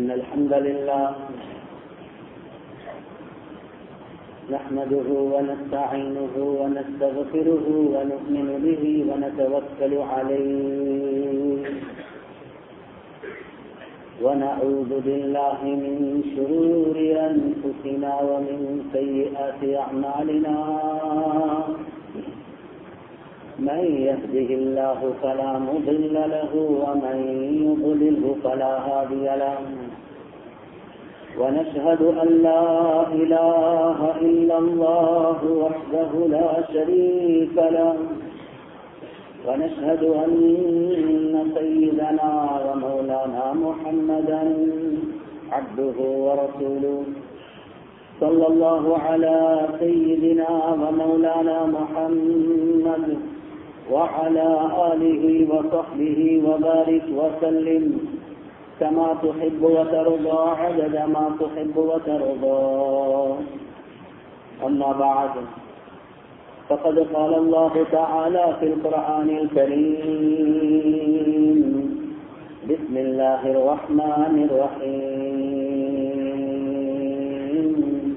إن الحمد لله نحمده ونستعينه ونستغفره ونؤمن به ونتوكل عليه ونعوذ بالله من شرور أنفسنا ومن سيئات أعمالنا من يهده الله فلا مضل له ومن يضلله فلا هادي له ونشهد أن لا إله إلا الله وحده لا شريك له ونشهد أن سيدنا ومولانا محمدا عبده ورسوله صلى الله على سيدنا ومولانا محمد وعلى آله وصحبه وبارك وسلم كما تحب وترضى عدد ما تحب وترضى أما بعد فقد قال الله تعالى في القرآن الكريم بسم الله الرحمن الرحيم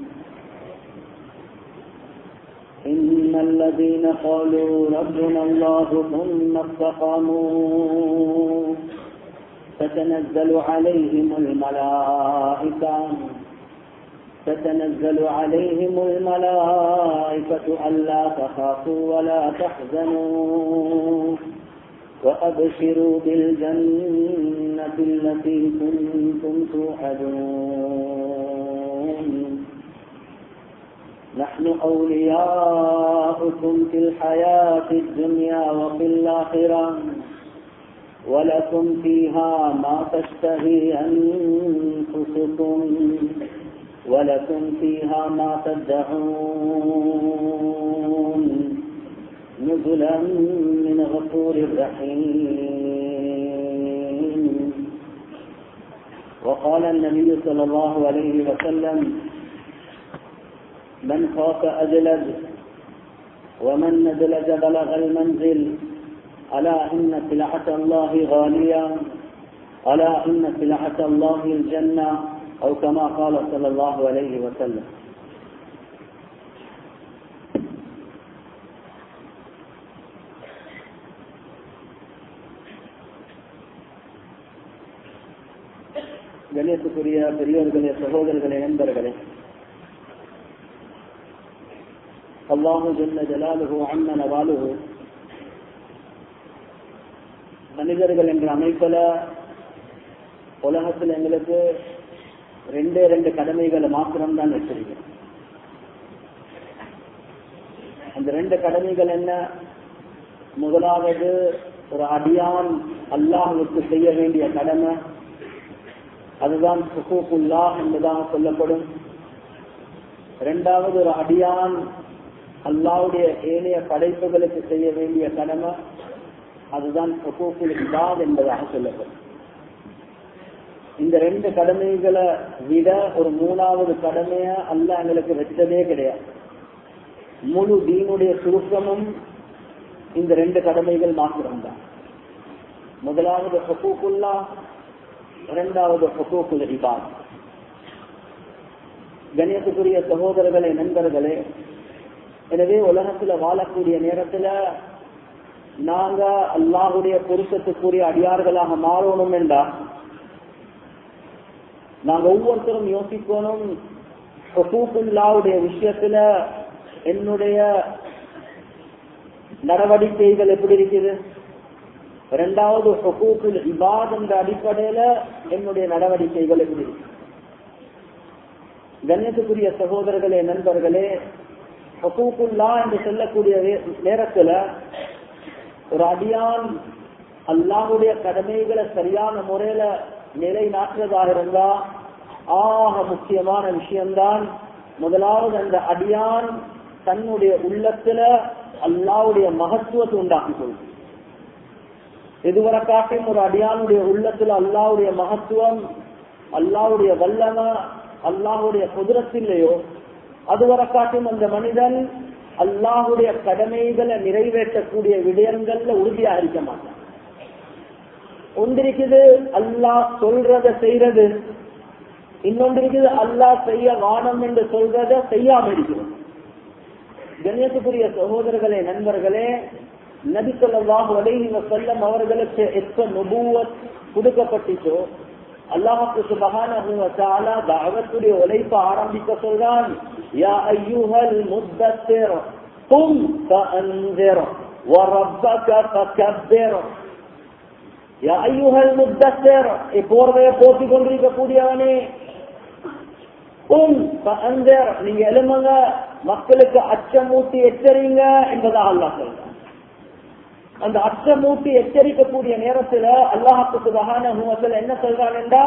إن الذين قالوا ربنا الله ثم استقاموا تتنزل عليهم الملائكة تتنزل عليهم الملائكة ألا تخافوا ولا تحزنوا وأبشروا بالجنة التي كنتم توعدون نحن أولياؤكم في الحياة الدنيا وفي الآخرة ولكم فيها ما تشتهي أنفسكم ولكم فيها ما تدعون نزلا من غفور رحيم وقال النبي صلى الله عليه وسلم من خاف أجلد ومن ندلج بلغ المنزل ألا إن سلعة الله غالية ألا إن سلعة الله الجنة أو كما قال صلى الله عليه وسلم கணேசக்குரிய பெரியோர்களே சகோதரர்களே நண்பர்களே அல்லாஹு ஜல்ல ஜலாலுகு அண்ணன் வாலுகு மனிதர்கள் என்ற அமைப்பில் உலகத்தில் எங்களுக்கு ரெண்டே ரெண்டு கடமைகளை மாத்திரம்தான் வச்சிருக்கோம் அந்த ரெண்டு கடமைகள் என்ன முதலாவது ஒரு அடியான் அல்லாஹுக்கு செய்ய வேண்டிய கடமை அதுதான் சுகூக்குல்லா என்பதாக சொல்லப்படும் இரண்டாவது ஒரு அடியான் அல்லாவுடைய ஏனைய படைப்புகளுக்கு செய்ய வேண்டிய கடமை அதுதான் சுகூக்குல் இபாத் என்பதாக சொல்லப்படும் இந்த ரெண்டு கடமைகளை விட ஒரு மூணாவது கடமைய அல்ல எங்களுக்கு வச்சதே கிடையாது முழு தீனுடைய சுருக்கமும் இந்த ரெண்டு கடமைகள் மாத்திரம்தான் முதலாவது ஹக்கூக்குல்லா இரண்டாவது ஹக்கூக்குல் இபாத் கணியத்துக்குரிய சகோதரர்களே நண்பர்களே எனவே உலகத்துல வாழக்கூடிய நேரத்துல நாங்க அல்லாஹுடைய பொருத்தத்துக்குரிய அடியார்களாக மாறணும் என்றா நாங்க ஒவ்வொருத்தரும் யோசிக்கணும் ஹசூக்குல்லாவுடைய விஷயத்துல என்னுடைய நடவடிக்கைகள் எப்படி இருக்குது இரண்டாவது ஹசூக்குல் இபாத் என்ற அடிப்படையில என்னுடைய நடவடிக்கைகள் எப்படி இருக்கு கண்ணியத்துக்குரிய சகோதரர்களே நண்பர்களே ஹசூக்குல்லா என்று சொல்லக்கூடிய நேரத்துல ஒரு அடியான் அல்லாஹுடைய கடமைகளை சரியான முறையில நிலைநாட்டுறதாக இருந்தா ஆக முக்கியமான விஷயம்தான் முதலாவது அந்த அடியான் தன்னுடைய உள்ளத்துல அல்லாவுடைய மகத்துவத்தை உண்டாக்கி கொள்ளும் இதுவரை காட்டும் ஒரு அடியானுடைய உள்ளத்துல அல்லாவுடைய மகத்துவம் அல்லாவுடைய வல்லம அல்லாஹுடைய குதிரத்தில்லையோ அதுவரை காட்டும் அந்த மனிதன் அல்லாஹுடைய கடமைகளை நிறைவேற்றக்கூடிய விடயங்கள்ல உறுதியா இருக்க மாட்டான் ஒன்றிருக்குது அல்லாஹ் சொல்றத செய்யறது இன்னொன்று இருக்குது அல்லாஹ் செய்ய வானம் என்று சொல்றத செய்யாம இருக்கிறோம் கண்ணியத்துக்குரிய சகோதரர்களே நண்பர்களே நபி சொல்லாஹு அலைஹி வஸல்லம் அவர்களுக்கு எப்ப நுபுவத் கொடுக்கப்பட்டுச்சோ அல்லாஹுக்கு சுபஹானஹு வ தஆலா தஅவத்துடைய உழைப்ப ஆரம்பிக்க சொல்றான் யா அய்யுஹல் முத்தத்திர் கும் ஃபஅன்திர் وربك فكبر யா அய்யுஹல் முத்தத்திர் இப்போர்வைய போத்திக் கொண்டிருக்கக்கூடியவனே உம் ஃபஅன்திர் நீங்க எழுமுங்க மக்களுக்கு அச்சமூட்டி எச்சரிங்க என்பதாக அல்லாஹ் சொல்றான் அந்த அச்சமூட்டி எச்சரிக்கக்கூடிய நேரத்துல அல்லாஹுக்கு சுபகான என்ன சொல்றான் என்றா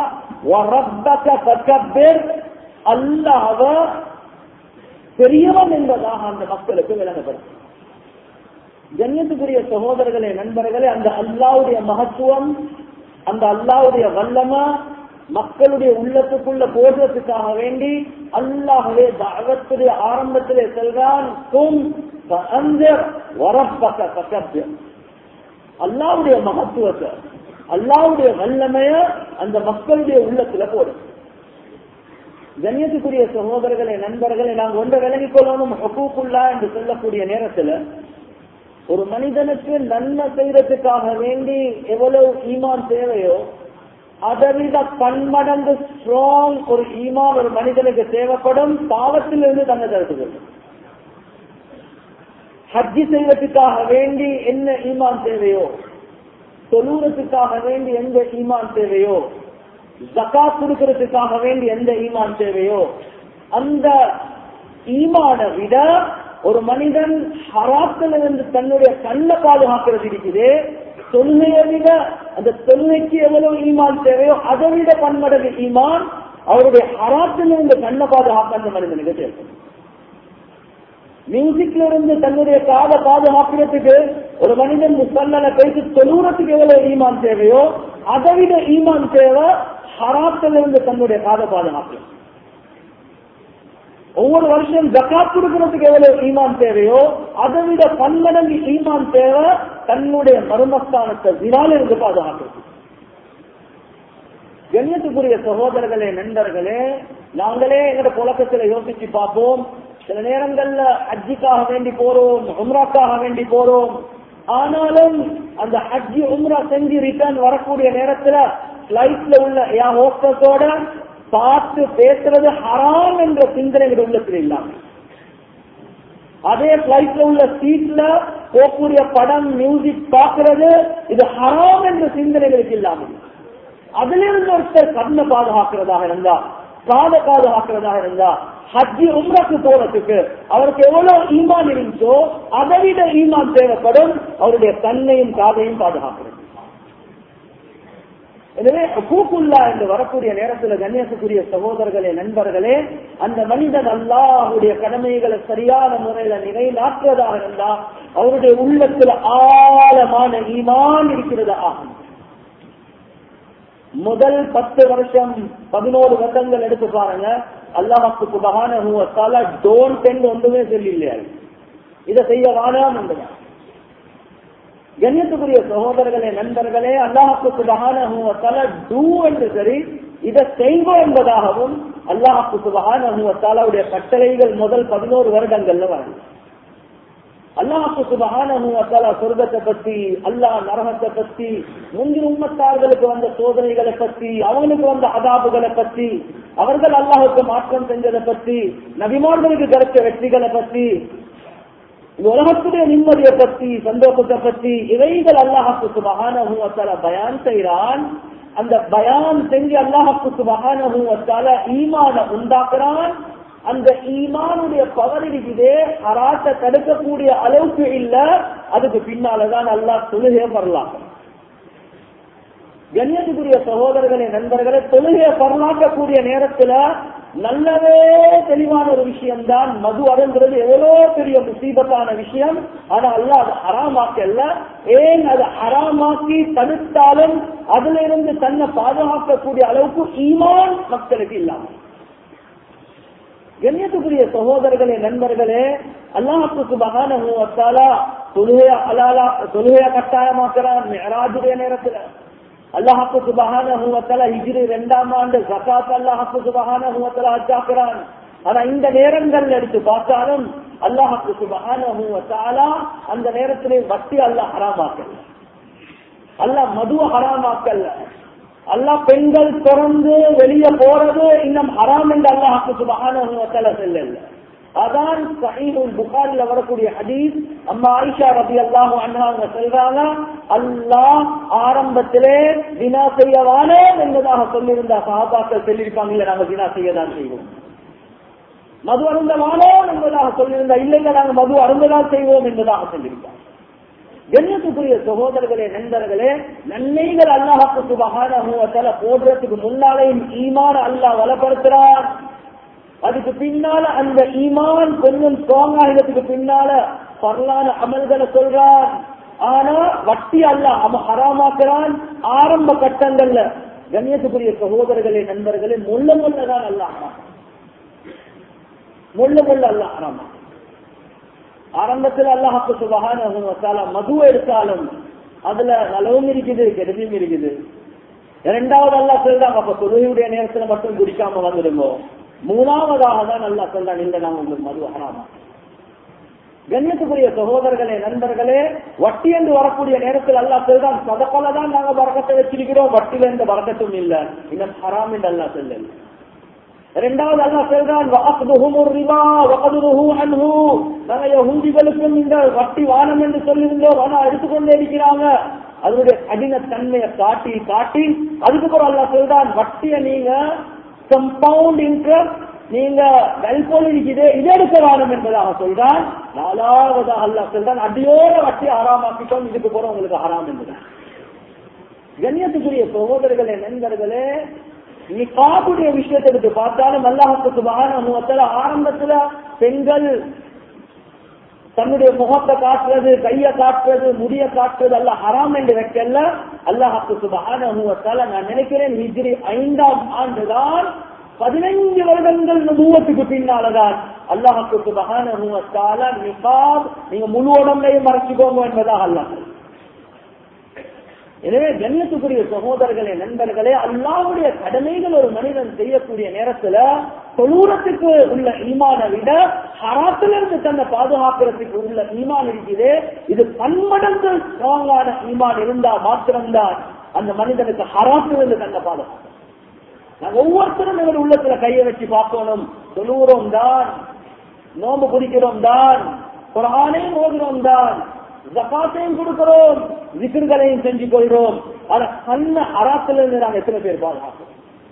அல்லாஹ பெரியவன் என்பதாக அந்த மக்களுக்கு விளங்கப்படும் கண்ணியத்துக்குரிய சகோதரர்களே நண்பர்களே அந்த அல்லாவுடைய மகத்துவம் அந்த அல்லாவுடைய வல்லமா மக்களுடைய உள்ளத்துக்குள்ள போடுறதுக்காக வேண்டி அல்லாஹவே தாவத்துடைய ஆரம்பத்திலே செல்றான் கும் வரப்பக்க பக்கத்து அல்லாவுடைய மகத்துவத்தை அல்லாவுடைய வல்லமைய அந்த மக்களுடைய உள்ளத்துல போடும் கண்ணியத்துக்குரிய சகோதரர்களே நண்பர்களே நாங்கள் ஒன்றை விலகிக் கொள்ளணும் ஹக்கூக்குள்ளா என்று சொல்லக்கூடிய நேரத்துல ஒரு மனிதனுக்கு நன்மை செய்யறதுக்காக வேண்டி எவ்வளவு ஈமான் தேவையோ அதை விட பன்மடங்கு ஸ்ட்ராங் ஒரு ஈமான் ஒரு மனிதனுக்கு தேவைப்படும் பாவத்திலிருந்து தன்னை தடுத்துக்கொள்ளும் ஹஜ்ஜி செய்வதற்காக வேண்டி என்ன ஈமான் தேவையோ தொழுறதுக்காக வேண்டி எந்த ஈமான் தேவையோ ஜக்காத் கொடுக்கறதுக்காக வேண்டி எந்த ஈமான் தேவையோ அந்த ஈமான விட ஒரு மனிதன் ஹராத்திலிருந்து தன்னுடைய கண்ணை பாதுகாக்கிறது இருக்குது தொழுகையை விட அந்த தொழுகைக்கு எவ்வளவு ஈமான் தேவையோ அதை விட பன்மடங்கு ஈமான் அவருடைய ஹராத்திலிருந்து கண்ணை பாதுகாக்க அந்த மனிதனுக்கு தேவை மியூசிக்ல இருந்து தன்னுடைய காதை பாதுகாக்கிறதுக்கு ஒரு மனிதன் முசல்லல பேசி தொழுறதுக்கு எவ்வளவு ஈமான் தேவையோ அதை விட ஈமான் தேவை ஹராத்துல இருந்து தன்னுடைய காதை பாதுகாப்பு ஒவ்வொரு வருஷம் ஜக்காத் கொடுக்கறதுக்கு எவ்வளவு ஈமான் தேவையோ அதை விட பன்மடங்கு ஈமான் தேவை தன்னுடைய மர்மஸ்தானத்தை வினால் இருந்து பாதுகாக்கிறது கண்ணியத்துக்குரிய சகோதரர்களே நண்பர்களே நாங்களே எங்கட புழக்கத்துல யோசிச்சு பார்ப்போம் சில நேரங்கள்ல ஹஜ்ஜிக்காக வேண்டி போறோம் உம்ராக்காக வேண்டி போறோம் ஆனாலும் அந்த ஹஜ்ஜி உம்ரா செஞ்சு ரிட்டர்ன் வரக்கூடிய நேரத்துல பிளைட்ல உள்ள என் ஹோஸ்டஸோட பார்த்து பேசுறது ஹராம் என்ற சிந்தனை உள்ளத்தில் இல்லாம அதே பிளைட்ல உள்ள சீட்ல போகக்கூடிய படம் மியூசிக் பார்க்கிறது இது ஹராம் என்ற சிந்தனைகளுக்கு இல்லாமல் அதிலிருந்து ஒருத்தர் கண்ணை பாதுகாக்கிறதாக இருந்தா காத பாதுகாக்கிறதாக இருந்தா ஹஜ்ஜி உம்ரக்கு போறதுக்கு அவருக்கு எவ்வளவு ஈமான் இருந்துச்சோ அதை விட ஈமான் தேவைப்படும் அவருடைய கண்ணையும் காதையும் பாதுகாக்கிறது எனவே கூக்குல்லா என்று வரக்கூடிய நேரத்தில் கண்ணியத்துக்குரிய சகோதரர்களே நண்பர்களே அந்த மனிதன் அல்லாஹுடைய கடமைகளை சரியான முறையில நிறைநாற்றுவதாக இருந்தா அவருடைய உள்ளத்துல ஆழமான ஈமான் இருக்கிறது ஆகும் முதல் பத்து வருஷம் பதினோரு வருடங்கள் எடுத்து பாருங்க அல்லாஹுக்கு சுபகான டோன் டென் ஒன்றுமே சொல்லில்லையா இதை செய்ய வானாம் என்றுதான் கண்ணியத்துக்குரிய சகோதரர்களே நண்பர்களே அல்லாஹுக்கு சுபகான டூ என்று சரி இதை செய்வோம் என்பதாகவும் அல்லாஹுக்கு சுபகானுடைய கட்டளைகள் முதல் பதினோரு வருடங்கள்ல வரணும் அல்லாஹு சுபகான சொர்க்கத்தை பத்தி அல்லாஹ் நரகத்தை பத்தி முந்தின உம்மத்தார்களுக்கு வந்த சோதனைகளை பத்தி அவங்களுக்கு வந்த அதாபுகளை பத்தி அவர்கள் அல்லாஹுக்கு மாற்றம் செஞ்சதை பத்தி நபிமார்களுக்கு கிடைச்ச வெற்றிகளை பத்தி உலகத்துடைய நிம்மதியை பத்தி சந்தோஷத்தை பத்தி இவைகள் அல்லாஹாக்கு சுபகான பயான் செய்கிறான் அந்த பயான் செஞ்சு அல்லாஹாக்கு சுபகான ஈமான உண்டாக்குறான் அந்த ஈமானுடைய பவர் இருக்குதே அராட்ட தடுக்கக்கூடிய அளவுக்கு இல்ல அதுக்கு பின்னாலதான் அல்லாஹ் தொழுகையை வரலாம் கண்ணியத்துக்குரிய சகோதரர்களே நண்பர்களே தொழுகையை பரலாக்கக்கூடிய நேரத்துல நல்லவே தெளிவான ஒரு விஷயம்தான் மது அருங்கிறது எவ்வளோ பெரிய முசீபத்தான விஷயம் ஆனா அல்ல அது ஹராமாக்கல்ல ஏன் அது ஹராமாக்கி தடுத்தாலும் அதுல இருந்து தன்னை பாதுகாக்கக்கூடிய அளவுக்கு ஈமான் மக்களுக்கு இல்லாமல் கண்ணியத்துக்குரிய சகோதரர்களே நண்பர்களே அல்லாஹுக்கு மகான தொழுகைய அலாலா தொழுகைய கட்டாயமாக்குறான் மெராஜுடைய நேரத்துல அல்லாஹாக்கு சுபகான ஹிஜ்ரி இரண்டாம் ஆண்டு ஜக்காத் அல்லாஹாக்கு சுபகான அச்சாக்குறான் ஆனா இந்த நேரங்கள் எடுத்து பார்த்தாலும் அல்லாஹாக்கு சுபகான அந்த நேரத்திலே வட்டி அல்லாஹ் ஹராமாக்கல் அல்லாஹ் மதுவ ஹராமாக்கல்ல அல்லாஹ் பெண்கள் திறந்து வெளியே போறது இன்னும் ஹராம் என்று அல்லாஹாக்கு சுபகான செல்லல அதான் சஹீஹுல் புகாரில வரக்கூடிய ஹதீஸ் அம்மா ஆயிஷா ரபி அல்லாஹு அண்ணாங்க சொல்றாங்க அல்லாஹ் ஆரம்பத்திலே வினா செய்யவானே என்பதாக சொல்லியிருந்த சஹாபாக்கள் சொல்லியிருப்பாங்க இல்ல நாங்க வினா செய்யதான் செய்வோம் மது அருந்தவானோ என்பதாக சொல்லியிருந்தா இல்லைங்க நாங்க மது அருந்ததான் செய்வோம் என்பதாக சொல்லியிருப்பாங்க கண்ணியத்துக்குரிய சகோதரர்களே நண்பர்களே நன்மைகள் அல்லாஹாக்கு சுபகான போடுறதுக்கு முன்னாலேயும் ஈமான அல்லாஹ் வளப்படுத்துறான் அதுக்கு பின்னால அந்த ஈமான் கொஞ்சம் ஸ்ட்ராங் ஆகிறதுக்கு பின்னால பரலான அமல்களை சொல்றான் ஆனா வட்டி அல்ல அவன் ஹராமாக்குறான் ஆரம்ப கட்டங்கள்ல கண்ணியத்துக்குரிய சகோதரர்களே நண்பர்களே முள்ள முள்ளதான் அல்ல ஹராம் முள்ள முள்ள அல்ல ஹராமா ஆரம்பத்தில் அல்லாஹாக்கு சுபகான மது எடுத்தாலும் அதுல நலவும் இருக்குது கெடுதியும் இருக்குது இரண்டாவது அல்லா சொல்றாங்க அப்ப தொழுகையுடைய நேரத்துல மட்டும் குடிக்காம வந்துடுங்க மூணாவதாக தான் நல்லா சொல்றான் இந்த நாம் உங்களுக்கு மது ஹராமா கண்ணியத்துக்குரிய சகோதரர்களே நண்பர்களே வட்டி என்று வரக்கூடிய நேரத்தில் அல்லா சொல்றான் சதப்பல தான் நாங்க வரக்கத்தை வச்சிருக்கிறோம் வட்டியில எந்த வரக்கத்தும் இல்ல இன்னும் ஹராம் என்று அல்லா சொல்ல இரண்டாவது அல்லா சொல்றான் நாங்க யகுந்திகளுக்கும் இந்த வட்டி வானம் என்று சொல்லியிருந்தோம் ஆனா எடுத்துக்கொண்டே இருக்கிறாங்க அதனுடைய கடின தன்மையை காட்டி காட்டி அதுக்கப்புறம் அல்லா சொல்றான் வட்டியை நீங்க கம்பவுண்ட் இன்ட்ரெஸ்ட் நீங்க வெல்போல் இருக்குது இது எடுக்க வேணும் என்பதாக சொல்றான் நாலாவதாக அல்லா சொல்றான் அடியோட வட்டி ஆறாமாக்கிட்டோம் இதுக்கு போற உங்களுக்கு ஹராம் என்பதான் கண்ணியத்துக்குரிய சகோதரர்களே நண்பர்களே நீ காப்புடைய விஷயத்தை எடுத்து பார்த்தாலும் அல்லாஹத்துக்கு மகான ஆரம்பத்துல பெண்கள் தன்னுடைய முகத்தை காட்டுறது கைய காட்டுறது முடிய காட்டுறது அல்ல ஹராம் என்று வைக்கல அல்லாஹாக்கு சுபகான நான் நினைக்கிறேன் ஹிஜ்ரி ஐந்தாம் ஆண்டுதான் பதினைஞ்சு வருடங்கள் நுபுவத்துக்கு பின்னாலதான் அல்லாஹாக்கு சுபகான நிகாப் நீங்க முழு உடம்பையும் மறைச்சுக்கோங்க என்பதாக அல்லாஹ் எனவே கண்ணியத்துக்குரிய சகோதரர்களே நண்பர்களே அல்லாவுடைய கடமைகள் ஒரு மனிதன் செய்யக்கூடிய நேரத்துல தொழூரத்துக்கு உள்ள ஈமான விட ஹராத்திலிருந்து தன்னை பாதுகாக்கிறதுக்கு உள்ள ஈமான் இருக்குது இது பன்மடங்கு ஸ்ட்ராங்கான ஈமான் இருந்தா மாத்திரம்தான் அந்த மனிதனுக்கு ஹராத்திலிருந்து தன்னை பாதுகாக்கும் நாங்க ஒவ்வொருத்தரும் எங்கள் உள்ளத்துல கையை வச்சு பார்க்கணும் தொழுகிறோம் தான் நோம்பு குடிக்கிறோம் தான் குரானையும் ஓதுறோம் தான் ஜக்காத்தையும் கொடுக்கிறோம் விசிறுகளையும் செஞ்சு கொள்கிறோம் ஆனா கண்ண அறாத்திலிருந்து நாங்க எத்தனை பேர் பாதுகாக்கிறோம்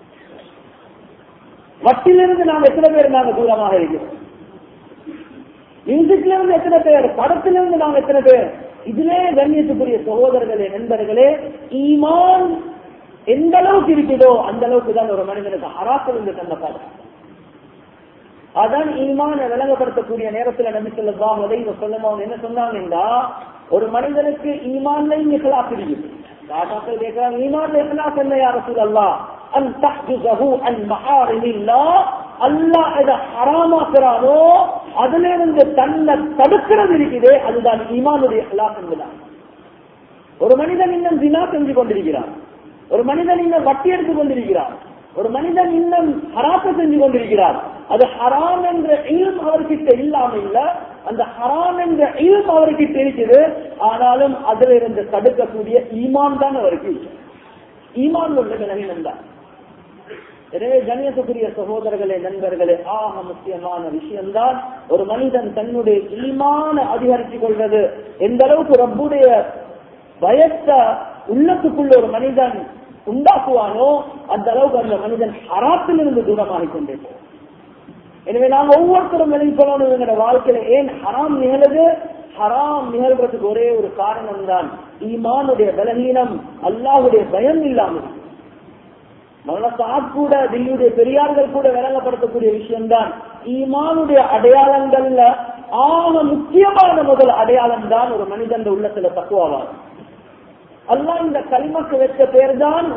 வட்டிலிருந்து நாங்க எத்தனை பேர் நாங்க தூரமாக இருக்கிறோம் மியூசிக்ல இருந்து எத்தனை பேர் படத்திலிருந்து நாங்க எத்தனை பேர் இதுவே கண்ணியத்துக்குரிய சகோதரர்களே நண்பர்களே ஈமான் எந்த அளவுக்கு இருக்குதோ அந்த அளவுக்கு தான் ஒரு மனிதனுக்கு ஹராத்திலிருந்து தந்த பாதுகாப்பு அதான் ஈமான விளங்கப்படுத்தக்கூடிய நேரத்துல நபி சொல்லலாம் உதவி சொல்லணும் என்ன சொன்னாங்கன்னா ஒரு மனிதனுக்கு ஈமான்லையும் இஹ்லாஸ் இருக்குது தாத்தாக்கள் கேட்கிறாங்க ஈமான்ல இஹ்லாஸ் என்ன யார சொல்லல்லா அன் தஹ்ஜுஹு அன் மஹாரிமில்லா அல்லாஹ் எதை ஹராமாக்குறானோ அதுல இருந்து தன்னை தடுக்கிறது இருக்குதே அதுதான் ஈமானுடைய இஹ்லாஸ் என்பதான் ஒரு மனிதன் இன்னும் தினா செஞ்சு கொண்டிருக்கிறான் ஒரு மனிதன் இன்னும் வட்டி எடுத்துக் கொண்டிருக்கிறார் ஒரு மனிதன் இன்னும் ஹராத்த செஞ்சு கொண்டிருக்கிறார் அது ஹராம் என்ற இல்ம் அவர்கிட்ட இல்லாம இல்ல அந்த ஹராம் என்ற இல்ம் அவர்கிட்ட இருக்குது ஆனாலும் அதுல இருந்து தடுக்கக்கூடிய ஈமான் தான் அவருக்கு ஈமான் உள்ள நிலையினம் தான் எனவே கணியத்துக்குரிய சகோதரர்களே நண்பர்களே ஆக முக்கியமான விஷயம்தான் ஒரு மனிதன் தன்னுடைய ஈமான அதிகரித்துக் கொள்வது எந்த அளவுக்கு ரப்புடைய பயத்தை உள்ளத்துக்குள்ள ஒரு மனிதன் உண்டாக்குவானோ அந்த அளவுக்கு அந்த மனிதன் ஹராத்திலிருந்து தூரமாகிக் கொண்டே போகும் எனவே நாங்க ஒவ்வொருத்தரும் நினைக்கணும் எங்களோட வாழ்க்கையில ஏன் ஹராம் நிகழுது ஹராம் நிகழ்றதுக்கு ஒரே ஒரு காரணம் தான் ஈமானுடைய பலகீனம் அல்லாஹுடைய பயம் இல்லாமல் மனசாத் கூட தில்லியுடைய பெரியார்கள் கூட விளங்கப்படுத்தக்கூடிய விஷயம்தான் ஈமானுடைய அடையாளங்கள்ல ஆக முக்கியமான முதல் அடையாளம் தான் ஒரு மனிதன் உள்ளத்துல தக்குவாவார் அல்லாஹ் இந்த கலிமக்கு வச்ச பேர் தான்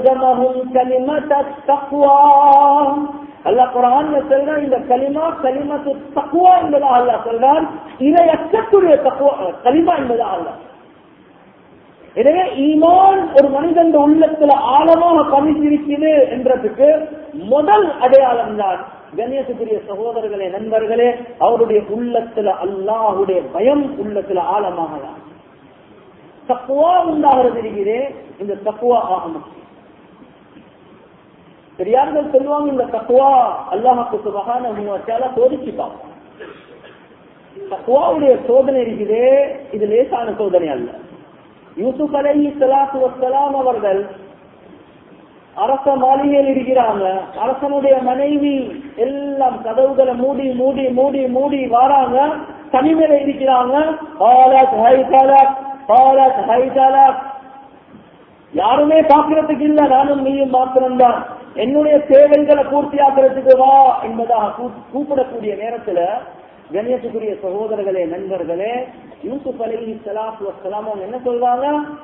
அல்லாஹ் குரான் சொல்றான் இந்த கலிமா கலிமத்து தக்குவா என்பதா அல்லாஹ் சொல்றான் இதை அச்சத்துடைய தக்குவா கலிமா என்பதா அல்லாஹ் எனவே ஈமான் ஒரு மனிதன் உள்ளத்துல ஆழமாக பதிந்திருக்கிறது என்றதுக்கு முதல் அடையாளம் தான் கணேசக்குரிய சகோதரர்களே நண்பர்களே அவருடைய உள்ளத்துல அல்லாஹுடைய பயம் உள்ளத்துல ஆழமாக தான் தக்குவா உண்டாகிறது இருக்கிறே இந்த தக்குவா ஆக முக்கியம் பெரியார்கள் சொல்லுவாங்க இந்த தக்குவா அல்லாஹுக்கு சுபகான சோதிச்சு பார்ப்போம் தக்குவாவுடைய சோதனை இருக்குதே இது லேசான சோதனை அல்ல யூசுப் அலஹி சலாத்து வசலாம் அவர்கள் அரச மாளிகையில் இருக்கிறாங்க அரசனுடைய மனைவி எல்லாம் கதவுகளை மூடி மூடி மூடி மூடி வாராங்க தனிமையில இருக்கிறாங்க யாருமே பாக்குறதுக்கு இல்ல நானும் நீயும் மாத்திரம்தான் என்னுடைய தேவைகளை பூர்த்தி ஆக்குறதுக்கு வா என்பதாக கூப்பிடக்கூடிய நேரத்துல கணியத்துக்குரிய சகோதரர்களே நண்பர்களே யூசுப் அலி சலாத்து வசலாம் அவங்க என்ன சொல்றாங்க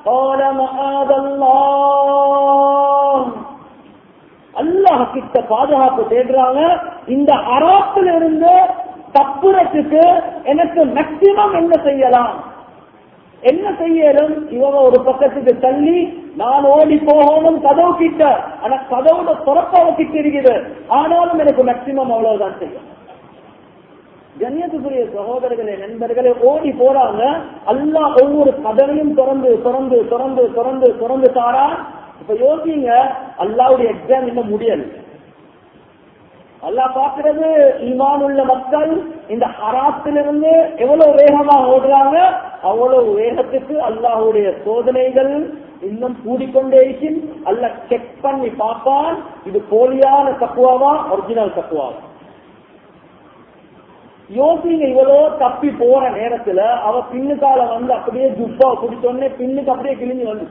அல்லாஹ் கிட்ட பாதுகாப்பு தேடுறாங்க இந்த அராத்துல இருந்து தப்புறத்துக்கு எனக்கு மேக்சிமம் என்ன செய்யலாம் என்ன செய்யலும் இவங்க ஒரு பக்கத்துக்கு தள்ளி நான் ஓடி போகணும் கதவு கிட்ட ஆனா கதவுல துறப்பாவ கிட்ட இருக்குது ஆனாலும் எனக்கு மேக்சிமம் அவ்வளவுதான் செய்யும் கண்ணியத்துக்குரிய சகோதரர்களே நண்பர்களே ஓடி போறாங்க அல்லா ஒவ்வொரு கதவையும் திறந்து திறந்து திறந்து திறந்து திறந்து தாரா இப்ப யோசிங்க அல்லாவுடைய எக்ஸாம் இன்னும் முடியல அல்லா பாக்குறது ஈமான் உள்ள மக்கள் இந்த ஹராத்திலிருந்து எவ்வளவு வேகமா ஓடுறாங்க அவ்வளவு வேகத்துக்கு அல்லாஹுடைய சோதனைகள் இன்னும் கூடிக்கொண்டே இருக்கும் அல்ல செக் பண்ணி பார்ப்பான் இது போலியான தக்குவாவா ஒரிஜினல் தக்குவாவா யோசிங்க இவ்வளோ தப்பி போற நேரத்துல அவ பின்னுக்கால வந்து அப்படியே ஜுப்பா குடிச்சோடனே பின்னுக்கு அப்படியே கிழிஞ்சு வந்து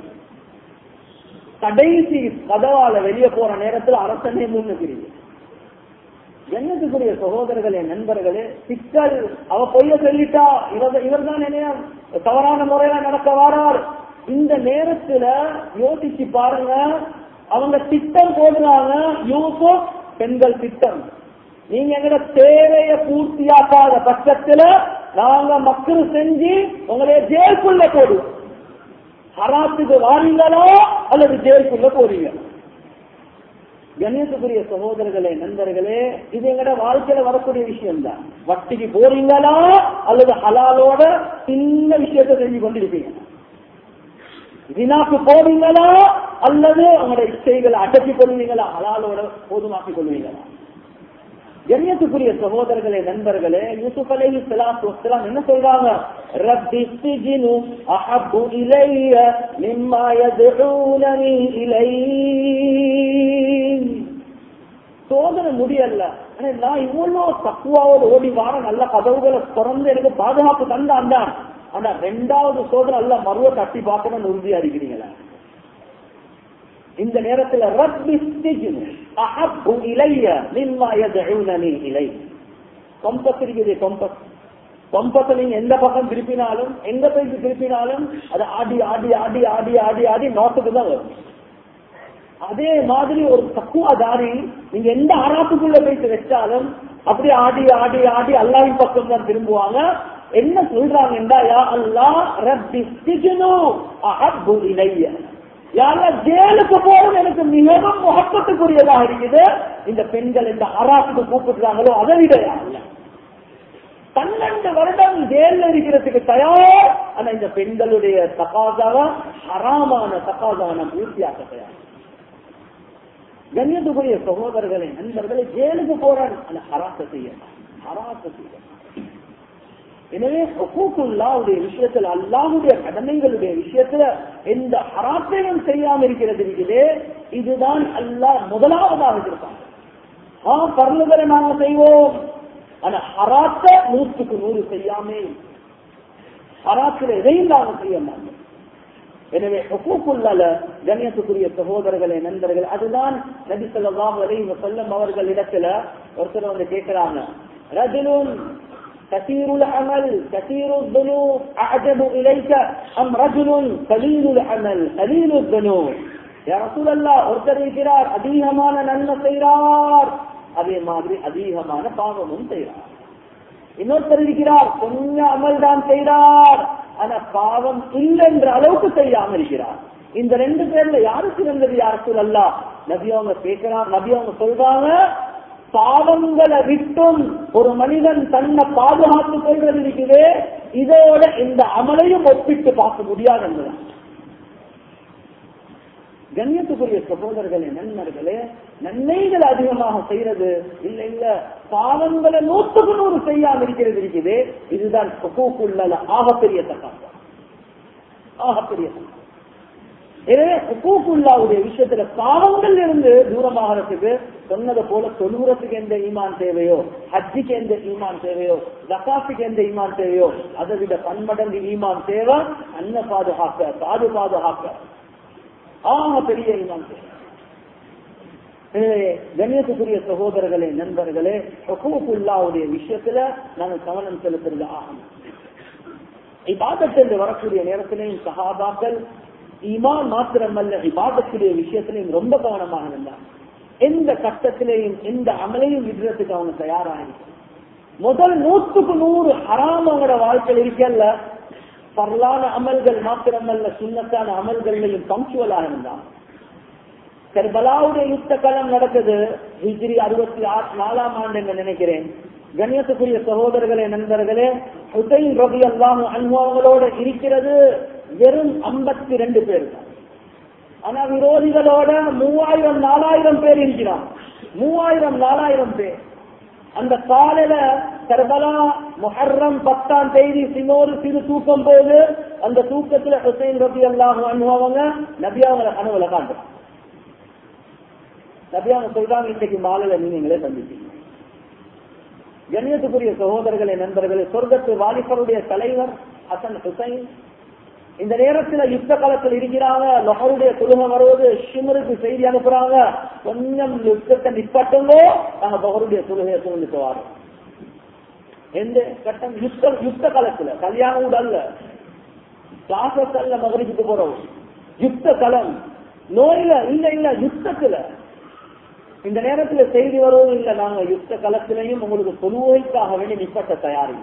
கடைசி கதவால வெளியே போற நேரத்துல அரசனே முன்னுக்கிறீங்க என்னத்துக்குரிய சகோதரர்களே நண்பர்களே சிக்கல் அவ பொய்ய சொல்லிட்டா இவர் இவர் தான் என்ன தவறான முறையில நடக்க வாரார் இந்த நேரத்துல யோசிச்சு பாருங்க அவங்க திட்டம் போடுறாங்க யூசுப் பெண்கள் திட்டம் நீங்க எங்கட தேவையை பூர்த்தியாக்காத பட்சத்துல நாங்க மக்கள் செஞ்சு உங்களைய ஜெயிலுக்குள்ள போடுவோம் ஹராத்துக்கு வாரீங்களோ அல்லது ஜெயிலுக்குள்ள போறீங்க கணேசக்குரிய சகோதரர்களே நண்பர்களே இது எங்கட வாழ்க்கையில வரக்கூடிய விஷயம் தான் வட்டிக்கு போறீங்களா அல்லது ஹலாலோட சின்ன விஷயத்தை செஞ்சு கொண்டிருப்பீங்க வினாக்கு போவீங்களா அல்லது உங்களோட இச்சைகளை அடக்கி கொள்வீங்களா ஹலாலோட போதுமாக்கி கொள்வீங்களா கண்ணியத்துக்குரிய சகோதரர்களே நண்பர்களே யூசுப் அலைஹி ஸலாத்து வஸலாம் என்ன சொல்றாங்க ரப்பி சிஜ்னு அஹப்பு இலைய மிம்மா யதுஊனனி இலைஹ் சோதனை முடியல ஆனா நான் இவ்வளவு தக்குவாவோட ஓடி வார நல்ல கதவுகளை திறந்து எனக்கு பாதுகாப்பு தந்தான் தான் ஆனா ரெண்டாவது சோதனை அல்ல மருவ தட்டி பார்க்கணும்னு உறுதியா இருக்கிறீங்களா இந்த நேரத்துல ரப்பி சிஜ்னு அஹப்பு இலைய மிம்மா யதுஊனனி இலைஹ் கம்பஸ் இருக்குது கம்பஸ் கம்பத்தை நீங்க எந்த பக்கம் திருப்பினாலும் எங்க போய் திருப்பினாலும் அது ஆடி ஆடி ஆடி ஆடி ஆடி ஆடி நோட்டுக்கு தான் வரும் அதே மாதிரி ஒரு தக்குவாதாரி நீங்க எந்த ஆராத்துக்குள்ள போயிட்டு வச்சாலும் அப்படியே ஆடி ஆடி ஆடி அல்லாவின் பக்கம் தான் திரும்புவாங்க என்ன சொல்றாங்க யா அல்லா ரப்பி சிஜ்னு அஹப்பு இலைய யாரா ஜெயிலுக்கு போறது எனக்கு மிகவும் முகப்பத்துக்குரியதாக இருக்குது இந்த பெண்கள் இந்த அராசுக்கு கூப்பிடுறாங்களோ அதை விட அல்ல பன்னெண்டு வருடம் ஜெயில இருக்கிறதுக்கு தயார் ஆனா இந்த பெண்களுடைய தகாதாவ ஹராமான தகாதான பூர்த்தியாக்க தயார் கண்ணியத்துக்குரிய சகோதரர்களை நண்பர்களை ஜெயிலுக்கு போறாங்க அந்த ஹராச செய்ய ஹராச செய்ய எனவே ஹுக்கூக்குல்லாவுடைய விஷயத்துல அல்லாஹுடைய கடமைகளுடைய விஷயத்துல எந்த ஹராத்தையும் செய்யாம இருக்கிறது இருக்குதே இதுதான் அல்லாஹ் முதலாவதாக இருப்பாங்க ஆ பரலுகளை நாங்க செய்வோம் ஆனா ஹராத்த நூற்றுக்கு நூறு செய்யாமே ஹராத்துல எதையும் நாங்க செய்ய மாட்டோம் எனவே ஹுக்கூக்குள்ளால கண்ணியத்துக்குரிய சகோதரர்களே நண்பர்கள் அதுதான் நபி சொல்லாஹ் அலைஹி வஸல்லம் அவர்கள் இடத்துல ஒருத்தர் வந்து கேட்கிறாங்க ரஜுலுன் كثير العمل كثير الذنوب أعجب إليك أم رجل قليل العمل قليل الذنوب يا رسول الله ஒருத்தர் இருக்கிறார் அதிகமான நன்மை செய்கிறார் அதே மாதிரி அதிகமான பாவமும் செய்கிறார் இன்னொருத்தர் இருக்கிறார் கொஞ்சம் அமல் தான் செய்கிறார் ஆனா பாவம் இல்லைன்ற அளவுக்கு செய்யாம இருக்கிறார் இந்த ரெண்டு பேர்ல யாரு சிறந்தது யார் சொல்லலா நபி அவங்க கேட்கிறான் நபி அவங்க சொல்றாங்க பாவங்களை விட்டும் ஒரு மனிதன் தன்னை பாதுகாத்துக் கொள்றது இருக்குது இதோட இந்த அமலையும் ஒப்பிட்டு பார்க்க முடியாது என்பதான் கண்ணியத்துக்குரிய சகோதரர்களே நண்பர்களே நன்மைகள் அதிகமாக செய்யறது இல்ல இல்ல பாவங்களை நூற்றுக்கு நூறு செய்யாம இருக்கிறது இருக்குது இதுதான் ஹுக்கூக்குள்ள ஆகப்பெரிய தக்கம் ஆகப்பெரிய தக்கம் எனவே ஹுக்கூக்குல்லாவுடைய விஷயத்துல பாவங்கள் இருந்து தூரமாகிறதுக்கு சொன்னதை போல தொழுகிறதுக்கு எந்த ஈமான் தேவையோ ஹஜ்ஜிக்கு எந்த ஈமான் தேவையோ ஜக்காத்துக்கு எந்த ஈமான் தேவையோ அதை விட பன்மடங்கு ஈமான் தேவை அன்ன பாதுகாக்க பாது பாதுகாக்க ஆக பெரிய ஈமான் தேவை எனவே கண்ணியத்துக்குரிய சகோதரர்களே நண்பர்களே ஹுக்கூக்குல்லாவுடைய விஷயத்துல நாங்கள் கவனம் செலுத்துறது ஆகணும் இபாதத்திலிருந்து வரக்கூடிய நேரத்திலையும் சகாபாக்கள் ஈமான் மாத்திரமல்ல இபாதத்துடைய விஷயத்திலையும் ரொம்ப கவனமாக இருந்தார் எந்த கட்டத்திலையும் எந்த அமலையும் விடுறதுக்கு அவங்க தயாராக முதல் நூற்றுக்கு நூறு ஹராம் அவங்களோட வாழ்க்கையில் இருக்கல்ல பரலான அமல்கள் மாத்திரமல்ல சுண்ணத்தான அமல்கள்லையும் பங்க்சுவலாக இருந்தான் கர்பலாவுடைய யுத்த காலம் நடக்குது ஹிஜ்ரி அறுபத்தி ஆறு நாலாம் ஆண்டு என்று நினைக்கிறேன் கண்ணியத்துக்குரிய சகோதரர்களே நண்பர்களே ஹுசைன் ரபி அல்லாம் அனுபவங்களோட இருக்கிறது வெறும் ஐம்பத்தி ரெண்டு பேர் தான் ஆனா விரோதிகளோட மூவாயிரம் நாலாயிரம் பேர் இருக்கிறான் மூவாயிரம் நாலாயிரம் பேர் அந்த காலையில கர்பலா முஹர்ரம் பத்தாம் தேதி சின்னோரு சிறு தூக்கம் போது அந்த தூக்கத்துல ஹுசைன் ரபி அல்லாஹ் அனுபவங்க நபியாவங்களை கனவுல காட்டுறான் நபியாவங்க சொல்றாங்க இன்னைக்கு மாலையில நீங்களே சந்திச்சீங்க கண்ணியத்துக்குரிய சகோதரர்களே நண்பர்களே சொர்க்கத்து வாலிபருடைய தலைவர் ஹசன் ஹுசைன் இந்த நேரத்துல யுத்த காலத்தில் இருக்கிறாங்க லொஹருடைய தொழுகை வருவது ஷிமருக்கு செய்தி அனுப்புறாங்க கொஞ்சம் யுத்தத்தை நிப்பாட்டுங்கோ நாங்க பகருடைய தொழுகையை தொழுந்துட்டு வரோம் எந்த கட்டம் யுத்த யுத்த காலத்துல கல்யாண வீடு அல்ல கிளாசஸ் அல்ல மகரிக்கு போறோம் யுத்த களம் நோயில இல்ல இல்ல யுத்தத்துல இந்த நேரத்துல செய்தி வருவதும் இல்ல நாங்க யுத்த களத்திலையும் உங்களுக்கு தொழுவைக்காக வேண்டி நிப்பட்ட தயாரி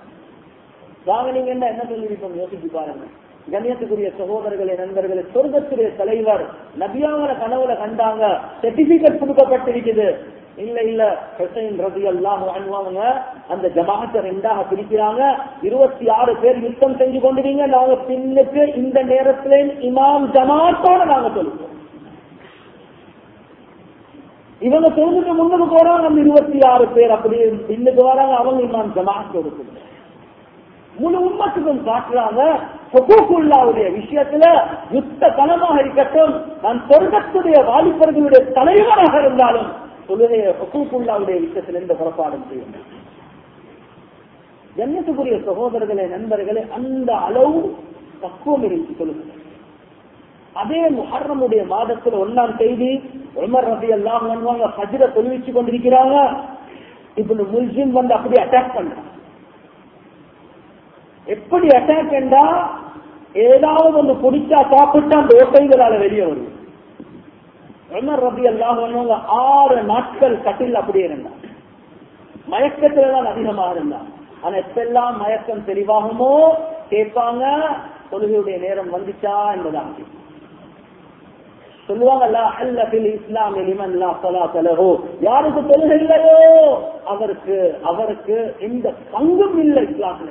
வாங்க நீங்க என்ன என்ன சொல்லிருக்கோம் யோசிச்சு பாருங்க கண்ணியத்துக்குரிய சகோதரர்களே நண்பர்களே சொர்க்கத்துடைய தலைவர் நபியாவன கனவுல கண்டாங்க சர்டிபிகேட் கொடுக்கப்பட்டிருக்குது இல்ல இல்ல ஹுசைன் ரபி அல்லாஹ் அனுபவங்க அந்த ஜமாத்தை ரெண்டாக பிரிக்கிறாங்க இருபத்தி ஆறு பேர் யுத்தம் செஞ்சு கொண்டிருங்க நாங்க பின்னுக்கு இந்த நேரத்துல இமாம் ஜமாத்தோட நாங்க சொல்லுவோம் இவங்க தொழுதுக்கு முன்னுக்கு போறாங்க அந்த இருபத்தி ஆறு பேர் அப்படி பின்னுக்கு வராங்க அவங்க இமாம் ஜமாத் கொடுக்குது முழு உண்மத்துக்கும் காட்டுறாங்க ஹுகூக்குல்லாவுடைய விஷயத்துல யுத்த கனமாக இருக்கட்டும் நான் சொர்க்கத்துடைய வாலிபர்களுடைய தலைவராக இருந்தாலும் தொழுகைய ஹுகூக்குல்லாவுடைய விஷயத்தில் எந்த புறப்பாடும் செய்யும் ஜன்னத்துக்குரிய சகோதரர்களே நண்பர்களே அந்த அளவு பக்குவம் இருக்கு சொல்லுங்க அதே முஹர்ரமுடைய மாதத்துல ஒன்னாம் செய்தி உமர் ரபி எல்லாம் பண்ணுவாங்க ஹஜ்ர தொழுவிச்சு கொண்டிருக்கிறாங்க இப்ப முல்ஜிம் வந்து அப்படி அட்டாக் பண்றாங்க எப்படி அட்டாக் என்றா ஏதாவது ஒன்று குடிச்சா சாப்பிட்டா அந்த ஓட்டைகளால வெளியே வரும் உமர் ரபி எல்லாம் பண்ணுவாங்க ஆறு நாட்கள் கட்டில் அப்படியே இருந்தான் மயக்கத்துல தான் அதிகமாக இருந்தான் ஆனா எப்பெல்லாம் மயக்கம் தெளிவாகுமோ கேட்பாங்க தொழுகையுடைய நேரம் வந்துச்சா என்பதான் சொல்லுவாங்கல்ல அல்ல பில் இஸ்லாம் எலிமன் யாருக்கு தொழுகை இல்லையோ அவருக்கு அவருக்கு எந்த பங்கும் இல்லை இஸ்லாமில்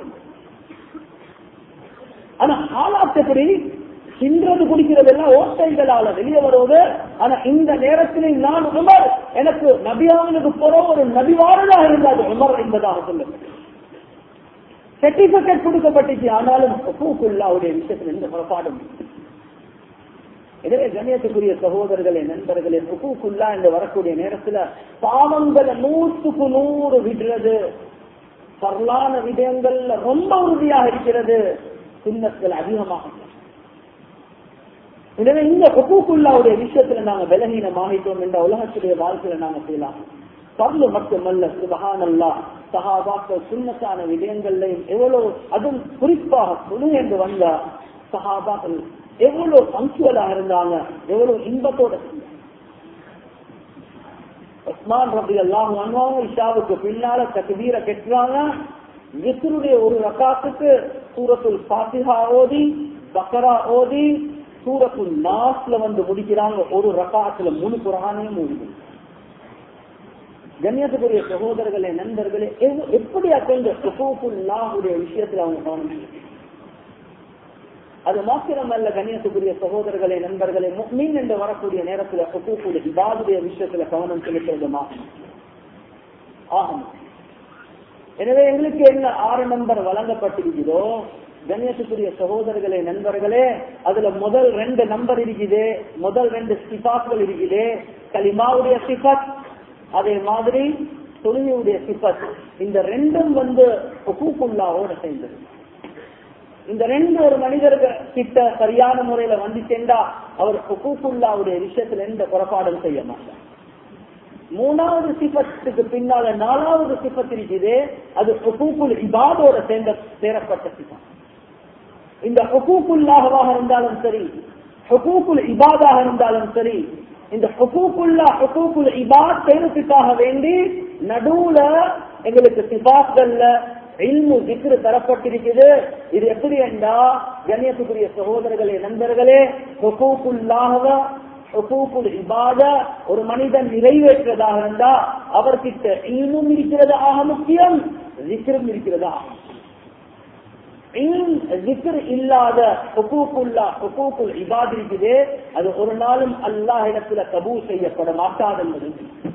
ஆனா ஹாலாத் எப்படி தின்றது குடிக்கிறது எல்லாம் ஓட்டைகளால வெளியே வருவது ஆனா இந்த நேரத்தில் நான் உமர் எனக்கு நபியாவனுக்கு போற ஒரு நபிவாரதாக இருந்தாது உமர் என்பதாக சொல்லுங்க சர்டிபிகேட் கொடுக்கப்பட்டுச்சு ஆனாலும் பூக்குள்ளாவுடைய விஷயத்தில் எந்த புறப்பாடும் எனவே கண்ணியத்துக்குரிய சகோதரர்களே நண்பர்களே ஹுக்குல்லா என்று வரக்கூடிய நேரத்துல பாவங்களை நூற்றுக்கு நூறு விடுறது சரளான விடயங்கள்ல ரொம்ப உறுதியாக இருக்கிறது சுண்ணத்தில் அதிகமாக எனவே இந்த ஹுக்குல்லாவுடைய விஷயத்துல நாங்க பலகீனமாகிட்டோம் என்ற உலகத்துடைய வாழ்க்கையில நாங்க செய்யலாம் பர்லு மட்டுமல்ல சுபகானல்லா சகாபாக்கள் சுண்ணத்தான விடயங்கள்லையும் எவ்வளவு அதுவும் குறிப்பாக துணு என்று வந்தா சகாபாக்கள் எவ்வளவு பங்க்சுவலாக இருந்தாங்க எவ்வளவு இன்பத்தோட உஸ்மான் ரபி எல்லாம் இஷாவுக்கு பின்னால தகுதீர கெட்டுறாங்க விக்ருடைய ஒரு ரக்காத்துக்கு சூரத்துல் பாத்திஹா ஓதி பக்கரா ஓதி சூரத்துல் நாஸ்ல வந்து முடிக்கிறாங்க ஒரு ரக்காத்துல முழு குரானையும் ஓடி கண்ணியத்துக்குரிய சகோதரர்களே நண்பர்களே எவ்- எப்படி அக்கௌண்ட் சுகோப்புல்லாவுடைய விஷயத்துல அவங்க கவனம் செலுத்தி அது மாத்திரமல்ல கண்ணியத்துக்குரிய சகோதரர்களே நண்பர்களே மீன் என்று வரக்கூடிய நேரத்துல சுகூப்புடைய இபாதுடைய விஷயத்துல கவனம் செலுத்துறது மாற்றம் ஆகும் எனவே எங்களுக்கு என்ன ஆறு நம்பர் வழங்கப்பட்டிருக்கிறதோ கணேசத்துக்குரிய சகோதரர்களே நண்பர்களே அதுல முதல் ரெண்டு நம்பர் இருக்குது முதல் ரெண்டு சிபாக்கள் இருக்குது கலிமாவுடைய சிபத் அதே மாதிரி தொழுகையுடைய சிபத் இந்த ரெண்டும் வந்து ஹுகூக்குல்லாவோட சேர்ந்தது இந்த ரெண்டு ஒரு மனிதர்கள் கிட்ட சரியான முறையில வந்து சேர்ந்தா அவர் ஹுகூக்குல்லாவுடைய விஷயத்துல எந்த புறப்பாடும் செய்ய மாட்டார் மூணாவது சிபத்துக்கு பின்னால நாலாவது சிபத் இருக்குது அது ஹுகூக்குல் இபாதோட சேர்ந்த சேரப்பட்ட சிபம் இந்த ஹுகூக்குல்லாகவாக இருந்தாலும் சரி ஹுகூக்குல் இபாதாக இருந்தாலும் சரி இந்த ஹுகூக்குல்லா ஹுகூக்குல் இபாத் செய்யறதுக்காக வேண்டி நடுவுல எங்களுக்கு சிபாத்கள்ல இல்மு திக்ரு தரப்பட்டிருக்குது இது எப்படி என்றா கண்ணியத்துக்குரிய சகோதரர்களே நண்பர்களே ஹுகூக்குல்லாக ஹுகூக்குல் இபாத ஒரு மனிதன் நிறைவேற்றதாக இருந்தா அவர்கிட்ட இல்மும் இருக்கிறது ஆக முக்கியம் திக்ரும் இருக்கிறது ஆக முக்கியம். இல்ம், திக்ர் இல்லாத ஹுகூக்குல்லா ஹுகூக்குல் இபாத் இருக்குது அது ஒரு நாளும் அல்லாஹ் இடத்துல கபூல் செய்யப்பட மாட்டாது என்பது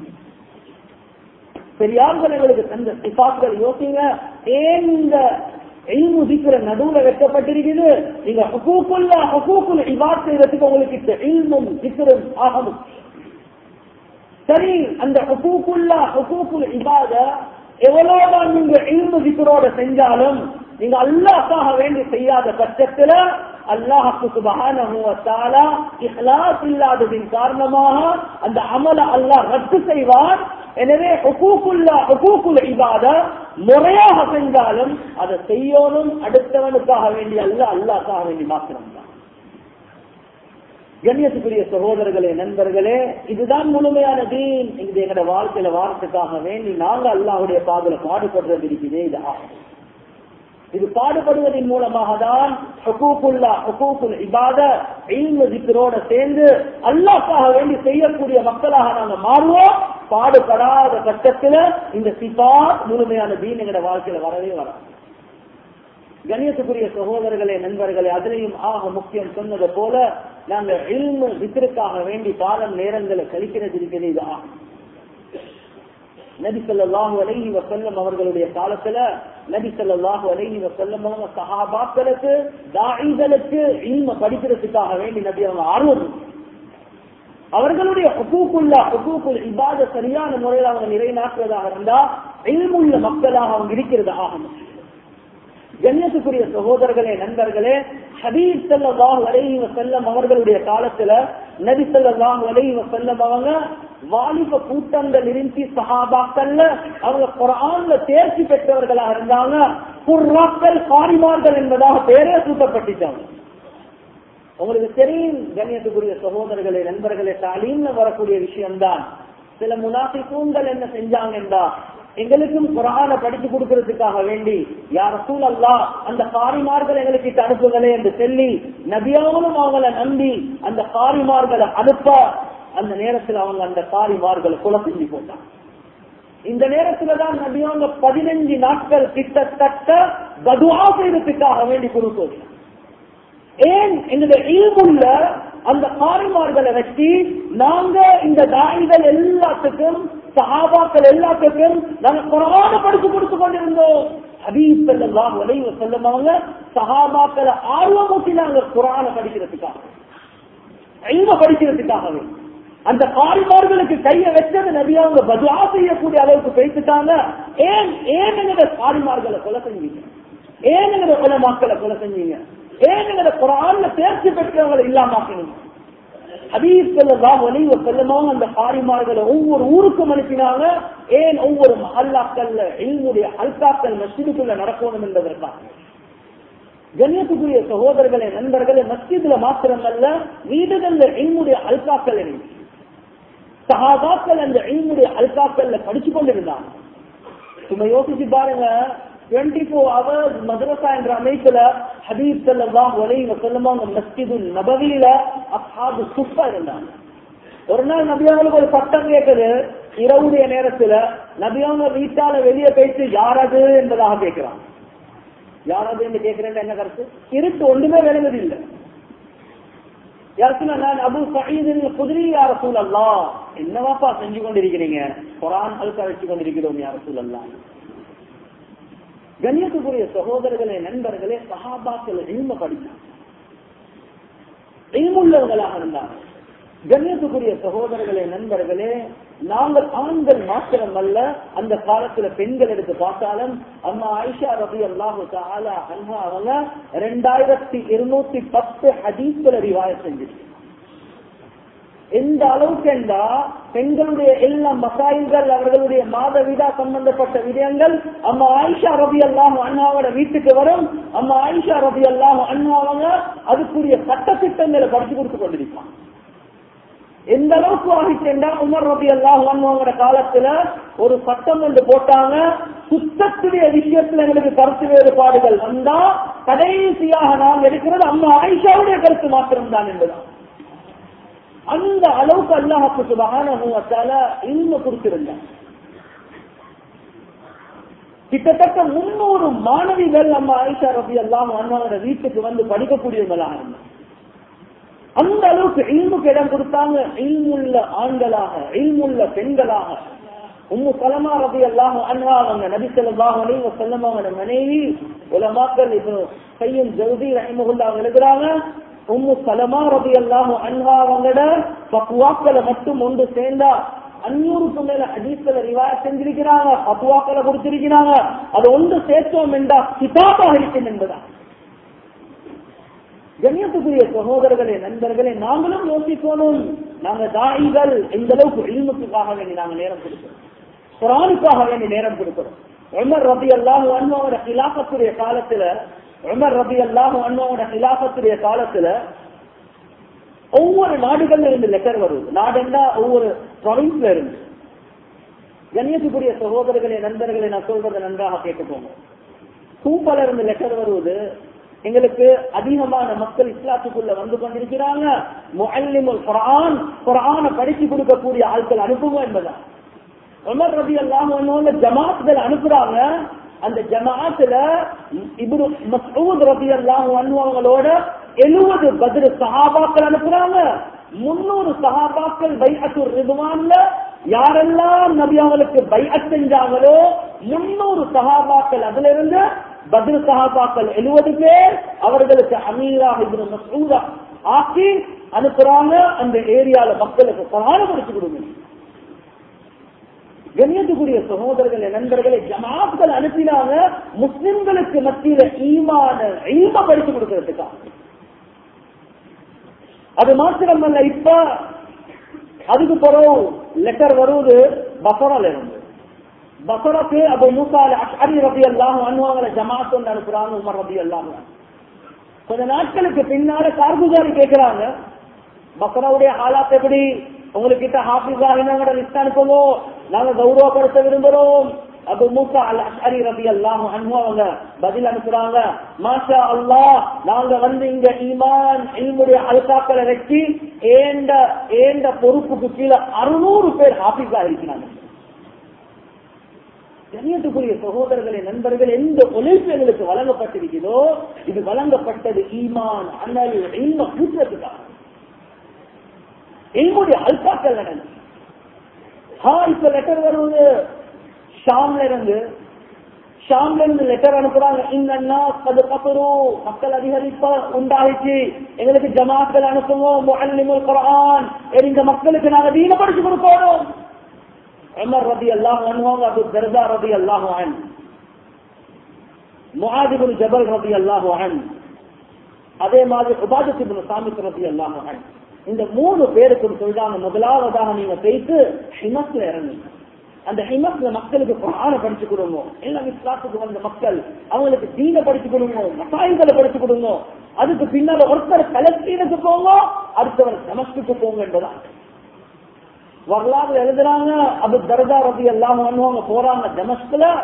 பெரியார்கள் எங்களுக்கு தந்த சிபாக்கள் யோசிங்க ஏன் இந்த இல்மு திக்கிற நடுவுல வைக்கப்பட்டிருக்குது நீங்க ஹுகூக்குல்லா ஹுகூக்குல் இபாத் செய்யறதுக்கு உங்களுக்கு இந்த இல்மும் திக்ரும் ஆக முக்கியம் சரி அந்த ஹுகூக்குல்லா ஹுகூக்குல் இபாத எவ்வளவுதான் நீங்க இல்மு திக்ரோட செஞ்சாலும் நீங்க அல்லாஹ்க்காக வேண்டி செய்யாத பட்சத்துல அல்லாஹுக்கு சுபஹானஹு வ தஆலா இஹ்லாஸ் இல்லாததின் காரணமாக அந்த அமல அல்லாஹ் ரத்து செய்வார் எனவே ஹுகூக்குல்லா ஹுகூக்குல் இபாத முறையாக செஞ்சாலும் அதை செய்யணும் அடுத்தவனுக்காக வேண்டி அல்ல அல்லாஹ்க்காக வேண்டி மாத்திரம் தான் கண்ணியத்துக்குரிய சகோதரர்களே நண்பர்களே இதுதான் முழுமையான தீன் இது எங்களோட வாழ்க்கையில வாரத்துக்காக வேண்டி நாங்க அல்லாஹ்வுடைய பாதல பாடுபடுறது இருக்குது இது ஆகும் இது பாடுபடுவதன் மூலமாக தான் ஹுகூக்குல்லா ஹுகூக்குல் இபாத இல்மு திக்ரோட சேர்ந்து அல்லாஹ்க்காக வேண்டி செய்யக்கூடிய மக்களாக நாங்க மாறுவோம் பாடுபடாத கட்டத்துல இந்த சிபாத் முழுமையான தீன் எங்களோட வாழ்க்கையில வரவே வராது கணியத்துக்குரிய சகோதரர்களே நண்பர்களே அதிலையும் ஆக முக்கியம் சொன்னது போல நாங்க இல்மு வித்திற்காக வேண்டி காலம் நேரங்களை கழிக்கிறது இருக்கிறது இது ஆகும் நபி ஸல்லல்லாஹு அலைஹி வஸல்லம் அவர்களுடைய காலத்துல நபி ஸல்லல்லாஹு அலைஹி வஸல்லம் அவங்க சஹாபாக்களுக்கு தாயிகளுக்கு இல்ம படிக்கிறதுக்காக வேண்டி நபி அவங்க ஆர்வம் அவர்களுடைய ஹுகூக்குல்லா ஹுகூக்குல் இபாத சரியான முறையில் அவங்க நிறைநாட்டுவதாக இருந்தா இல்முள்ள மக்களாக அவங்க இருக்கிறது ஆகணும் கண்ணியத்துக்குரிய சகோதரர்களே நண்பர்களே ஹபீப் ஸல்லல்லாஹு அலைஹி வஸல்லம் அவர்களுடைய காலத்துல நபி ஸல்லல்லாஹு அலைஹி வஸல்லம் அவங்க வாலிப கூட்டங்கள் இருந்துச்சு சஹாபாக்கள்ல அவங்க குர்ஆன்ல தேர்ச்சி பெற்றவர்களாக இருந்தாங்க குர்ராக்கள் காரிமார்கள் என்பதாக பேரே சூட்டப்பட்டுட்டாங்க உங்களுக்கு தெரியும் கண்ணியத்துக்குரிய சகோதரர்களே நண்பர்களே தாலீம்ல வரக்கூடிய விஷயம்தான் சில முனாஃபிகூன்கள் என்ன செஞ்சாங்கன்னா எங்களுக்கும் குரான படிச்சு கொடுக்கறதுக்காக வேண்டி யார் சூழ் அல்லா அந்த காரிமார்கள் எங்களுக்கு இட்டு அனுப்புங்களே என்று சொல்லி நபியாவனும் அவங்கள நம்பி அந்த காரிமார்களை அனுப்ப அந்த நேரத்தில் அவங்க அந்த காரிமார்களை கொலை செஞ்சு போட்டாங்க இந்த நேரத்துலதான் நபியாங்க பதினஞ்சு நாட்கள் கிட்டத்தட்ட பதுவா செய்யறதுக்காக வேண்டி கொடுத்தோம் ஏன் எங்களுடைய இல்முள்ள அந்த காரிமார்களை வச்சு நாங்க இந்த தாய்கள் எல்லாத்துக்கும் சஹாபாக்கள் எல்லாத்துக்கும் நாங்க குரான படிச்சு கொடுத்து கொண்டிருந்தோம் ஹபீப் எல்லாம் உதவி சொல்லுமாங்க சஹாபாக்களை ஆர்வமூட்டினாங்க குரான படிக்கிறதுக்காக இல்ம படிக்கிறதுக்காகவே அந்த காரிமார்களுக்கு கைய வச்சது நபி அவங்க பதுவா செய்யக்கூடிய அளவுக்கு பேசிட்டாங்க ஏன் ஏன் எங்க காரிமார்களை கொலை செஞ்சீங்க ஏன் எங்க கொலை மக்களை கொலை செஞ்சீங்க ஏன் எங்க குரான்ல தேர்ச்சி பெற்றவங்களை இல்லாமக்கணும் அந்த காரிமார்களை ஒவ்வொரு ஊருக்கும் அனுப்பினாங்க ஏன் ஒவ்வொரு மஹல்லாக்கள்ல எங்களுடைய அல்காக்கள் மஸ்ஜிதுக்குள்ள நடக்கணும் என்பதற்காக கண்ணியத்துக்குரிய சகோதரர்களே நண்பர்களே மஸ்ஜிதுல மாத்திரமல்ல வீடுகள்ல எங்களுடைய அல்காக்கள் இருந்துச்சு சகாபாக்கள் அந்த எங்களுடைய அல்காக்கள்ல படிச்சு கொண்டிருந்தாங்க சும்மா யோசிச்சு பாருங்க டுவெண்ட்டி ஃபோர் ஹவர்ஸ் மதரசா என்ற அமைப்புல ஹபீப் செல்லலாம் ஒலையில செல்லமாக மஸ்ஜிது நபவியில அசாது சுப்பா இருந்தாங்க ஒரு நாள் நபியாங்களுக்கு ஒரு சட்டம் கேட்குது இரவுடைய நேரத்துல நபியாங்க வீட்டால வெளியே போயிட்டு யாரது என்பதாக கேட்கிறாங்க யாராவது என்று கேட்கிறேன் என்ன கருத்து இருட்டு ஒன்றுமே விளங்குது இல்லை யாருக்குன்னா நான் அபு சயீதின் குதிரை யார சூழல்லா என்னவாப்பா செஞ்சு கொண்டிருக்கிறீங்க குரான் அழுக்க வச்சு கொண்டிருக்கிறோம் யார சூழல்லா கண்ணியத்துக்குரிய சகோதரர்களே நண்பர்களே சஹாபாக்கள் இல்ம படித்தாங்க இல்முள்ளவர்களாக இருந்தாங்க கண்ணியத்துக்குரிய சகோதரர்களே நண்பர்களே நாங்கள் ஆண்கள் மாத்திரம் அல்ல அந்த காலத்துல பெண்கள் எடுத்து பார்த்தாலும் அம்மா ஆயிஷா ரபி அல்லாஹு அன்ஹா அவங்க ரெண்டாயிரத்தி இருநூத்தி பத்து ஹதீஸ்களை ரிவாய செஞ்சிருக்கு எந்த அளவுக்கு என்றா பெண்களுடைய எல்லா மசாயில்கள் அவர்களுடைய மாத விடா சம்பந்தப்பட்ட விடயங்கள் அம்மா ஆயிஷா ரபி அல்லாஹ் அண்ணாவோட வீட்டுக்கு வரும் அம்மா ஆயிஷா ரபி அல்லாஹ் அண்ணா அவங்க அதுக்குரிய சட்ட திட்டங்களை படிச்சு கொடுத்து கொண்டிருப்பாங்க எந்த அளவுக்கு ஆகிட்டா உமர் ரபி அல்லாஹ் அண்ணாவோட காலத்துல ஒரு சட்டம் ஒன்று போட்டாங்க சுத்தத்துடைய விஷயத்துல எங்களுக்கு கருத்து வேறுபாடுகள் வந்தா கடைசியாக நாம் எடுக்கிறது அம்மா ஆயிஷாவுடைய கருத்து மாத்திரம்தான் என்பதுதான் அந்த அளவுக்கு அல்லாஹுக்கு சுபகான இன்மை கொடுத்திருந்தாங்க கிட்டத்தட்ட முன்னூறு மாணவிகள் நம்ம ஆயிஷா ரபி அல்லாம் அண்ணாவோட வீட்டுக்கு வந்து படிக்கக்கூடியவங்களாக இருந்தாங்க அந்த அளவுக்கு இல்முக்கு இடம் கொடுத்தாங்க இல்முள்ள ஆண்களாக இல்முள்ள பெண்களாக உம்மு சலமா ரபி அல்லாஹ் அண்ணா அவங்க நபி சொல்லாஹ் அலைவ செல்லமாவோட மனைவி உலமாக்கள் இப்போ கையும் ஜவுதி ரஹிமகுல்லா எழுதுறாங்க உம்மு சலமா ரபி அல்லாஹ் அண்ணா அவங்களோட பக்குவாக்களை மட்டும் ஒன்று சேர்ந்தா அஞ்சூறுக்கு மேல ஹதீஸ்களை ரிவாய செஞ்சிருக்கிறாங்க பக்குவாக்களை கொடுத்திருக்கிறாங்க அது ஒன்று சேர்த்தோம் என்றா கிதாபாக இருக்கும் என்பதான் கண்ணியத்துக்குரிய சகோதரர்களே நண்பர்களே நாங்களும் யோசிக்கணும் நாங்க தாயிகள் எந்த அளவுக்கு இல்முக்காக வேண்டி நாங்க நேரம் கொடுக்கிறோம் குரானுக்காக வேண்டி நேரம் கொடுக்கிறோம் உமர் ரபி அல்லாஹ் அண்ணாவோட கிலாபத்துடைய காலத்துல உமர் ரபி அல்லாஹ் அண்ணாவோட கிலாபத்துடைய காலத்துல ஒவ்வொரு நாடுகள்ல இருந்து லெட்டர் வருது நாடுன்னா ஒவ்வொரு ப்ரொவின்ஸ்ல இருந்து கண்ணியத்துக்குரிய சகோதரர்களே நண்பர்களே நான் சொல்றதை நன்றாக கேட்டுக்கோங்க கூப்பல இருந்து லெட்டர் வருவது எங்களுக்கு அதிகமான மக்கள் இஸ்லாத்துக்குள்ள வந்து கொண்டிருக்கிறாங்க முல்லிமுல் குரான் குரான படிச்சு கொடுக்கக்கூடிய ஆட்கள் அனுப்புவோம் என்பதான் உமர் ரபி அல்லாம ஜமாத்துகள் அனுப்புறாங்க அந்த ஜமாத்துல இப்ரு மசூத் ரபி அல்லாஹ் அனுபவங்களோட எழுபது பதில் சஹாபாக்கள் அனுப்புறாங்க முன்னூறு சஹாபாக்கள் பைஅத்துர் ரிதுவான்ல யாரெல்லாம் நபி அவங்களுக்கு பைஅத் செஞ்சாங்களோ முன்னூறு சஹாபாக்கள் அதுல இருந்து பதில் சஹாபாக்கள் எழுபது பேர் அவர்களுக்கு அமீராக இப்ரு மசூதா ஆக்கி அனுப்புறாங்க அந்த ஏரியால மக்களுக்கு குரான படிச்சு கொடுங்க கண்ணியத்துக்குரிய சகோதரர்களே நண்பர்களே ஜமாத்கள் அனுப்பினாங்க முஸ்லிம்களுக்கு மத்தியில ஈமான ஈம படிச்சு கொடுக்கறதுக்காக அது மாத்திரமல்ல இப்ப அதுக்கு பிறகு லெட்டர் வருவது பசரால இருந்து பசரக்கு அபு மூசால அரி ரபி அல்லாஹ் அனுவாங்கள ஜமாத் ஒன்று அனுப்புறாங்க உமர் ரபி அல்லாஹ் கொஞ்ச நாட்களுக்கு பின்னால கார்குஜாரி கேட்கிறாங்க பசராவுடைய ஹாலாத் எப்படி உங்ககிட்ட ஹாஃபிஸ் ஆகினாங்க லிஸ்ட் அனுப்புங்க நாங்க கௌரவப்படுத்த விரும்புறோம் அபு மூசா அல் அஷரி ரபி அல்லாஹ் அவங்க பதில் அனுப்புறாங்க மாஷா அல்லாஹ் நாங்க வந்து இங்க ஈமான் இல்முடைய அல்காக்களை வச்சு ஏண்ட ஏண்ட பொறுப்புக்கு கீழே அறுநூறு பேர் ஹாஃபிஸா இருக்கிறாங்க கண்ணியத்துக்குரிய சகோதரர்களே நண்பர்கள் எந்த உழைப்பு எங்களுக்கு வழங்கப்பட்டிருக்கிறதோ இது வழங்கப்பட்டது ஈமான் அண்ணல் இல்ம கூட்டுறதுக்காக எங்களுடைய அல்பாக்கள் நடந்து இப்ப லெட்டர் வருவது ஷாம்ல இருந்து ஷாம்ல இருந்து லெட்டர் அனுப்புறாங்க இந்த அது கப்பரும் மக்கள் அதிகரிப்பா உண்டாயிச்சு எங்களுக்கு ஜமாக்கள் அனுப்புவோம் முஅல்லிமுல் குர்ஆன் இந்த மக்களுக்கு நாங்க தீன படிச்சு கொடுக்கணும் உமர் ரபி அல்லாஹ் அனுவாங்க அபு தர்தா ரபி அல்லாஹ் அன் முஹாதிபுல் ஜபல் ரபி அல்லாஹ் அன் அதே மாதிரி உபாதத்திபுல் சாமித் ரபி அல்லாஹ் அன் இந்த மூணு பேருக்கு சொல்றாங்க முதலாவதாக நீங்க போயிட்டு ஹிமஸ்ல இறங்குங்க அந்த ஹிமஸ்ல மக்களுக்கு குரான படிச்சு கொடுங்க எல்லாம் இஸ்லாத்துக்கு வந்த மக்கள் அவங்களுக்கு தீன படிச்சு கொடுங்க மசாயங்களை படிச்சு கொடுங்க அதுக்கு பின்னால ஒருத்தர் கலஸ்தீனுக்கு போங்க அடுத்தவர் தமஸ்குக்கு போங்க என்பதான் வரலாறு எழுதுறாங்க அபு தர்தா ரபி எல்லாம் பண்ணுவாங்க போறாங்க தமஸ்குல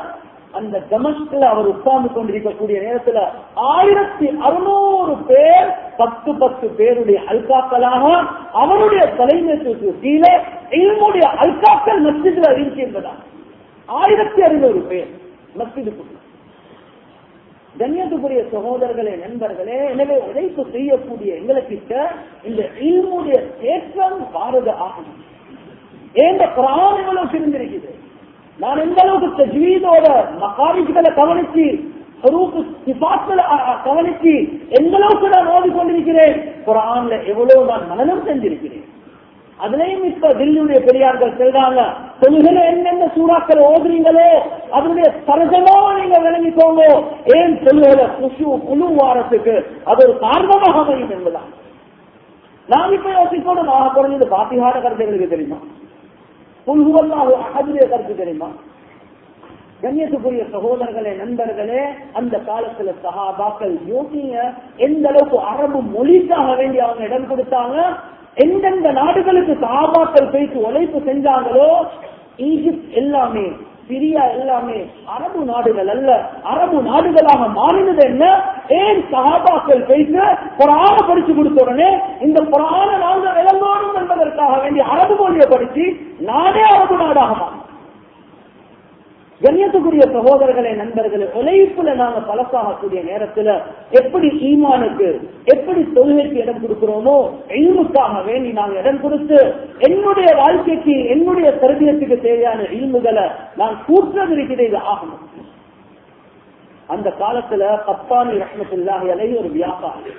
அந்த தமஸ்கில் அவர் உட்கார்ந்து கொண்டிருக்கக்கூடிய நேரத்துல ஆயிரத்தி அறுநூறு பேர் பத்து பத்து பேருடைய அல்காக்களாக அவருடைய தலைமைத்துவத்துக்கு கீழே இவனுடைய அல்காக்கள் மஸ்ஜிதில் இருக்கின்றதா ஆயிரத்தி அறுநூறு பேர் மஸ்ஜிதுக்குள்ள கண்ணியத்துக்குரிய சகோதரர்களே நண்பர்களே எனவே உழைப்பு செய்யக்கூடிய எங்களுக்கிட்ட இந்த இல்முடைய தேற்றம் பாரத ஆகும் ஏந்த குரான் எவ்வளவு சிரிந்திருக்குது நான் எந்த அளவுக்கு தஜ்வீதோட மகாரிகளை கவனிச்சு ரூபு சிபாத்களை கவனிச்சு எந்த அளவுக்கு நான் ஓதி கொண்டிருக்கிறேன் குரான்ல எவ்வளவு நான் மனநம் செஞ்சிருக்கிறேன் அதுலயும் இப்ப தில்லியுடைய பெரியார்கள் சொல்றாங்க தொழுகிற என்னென்ன சூறாக்கள் ஓதுறீங்களோ அதனுடைய தரஜமோ நீங்க விளங்கிக்கோங்க ஏன் தொழுகிற குசு குழு வாரத்துக்கு அது ஒரு காரணமாக அமையும் என்பதான் நாம் இப்ப யோசிக்கணும் ஆக குறைஞ்சது பாத்திகார கருத்துகளுக்கு தெரியுமா புல்குவல்லாக அகதுடைய கருத்து தெரியுமா கண்ணியத்துக்குரிய சகோதரர்களே நண்பர்களே அந்த காலத்துல சகாபாக்கள் யோசிங்க எந்த அளவுக்கு அரபு மொழிக்காக வேண்டி அவங்க இடம் கொடுத்தாங்க எந்தெந்த நாடுகளுக்கு சகாபாக்கள் பேசி உழைப்பு செஞ்சாங்களோ ஈஜிப்ட் எல்லாமே சிரியா எல்லாமே அரபு நாடுகள் அல்ல அரபு நாடுகளாக மாறினது என்ன ஏன் சகாபாக்கள் பேச புறான படிச்சு கொடுத்த உடனே இந்த புறான நாங்கள் விளங்கணும் என்பதற்காக வேண்டி அரபு மொழியை படிச்சு நாடே அரபு நாடாக மாறும் கண்ணியத்துக்குரிய சகோதரர்களே நண்பர்களே உழைப்புல நாங்க பழசாகக்கூடிய நேரத்துல எப்படி ஈமானுக்கு எப்படி தொழுகைக்கு இடம் கொடுக்கிறோமோ இல்முக்காக வேண்டி நாங்க இடம் கொடுத்து என்னுடைய வாழ்க்கைக்கு என்னுடைய தருதியத்துக்கு தேவையான இல்முகளை நான் கூற்றது இருக்கிறது இது ஆகணும் அந்த காலத்துல பத்தானி ரஹமத்துல்லாஹி அலை ஒரு வியாபாரி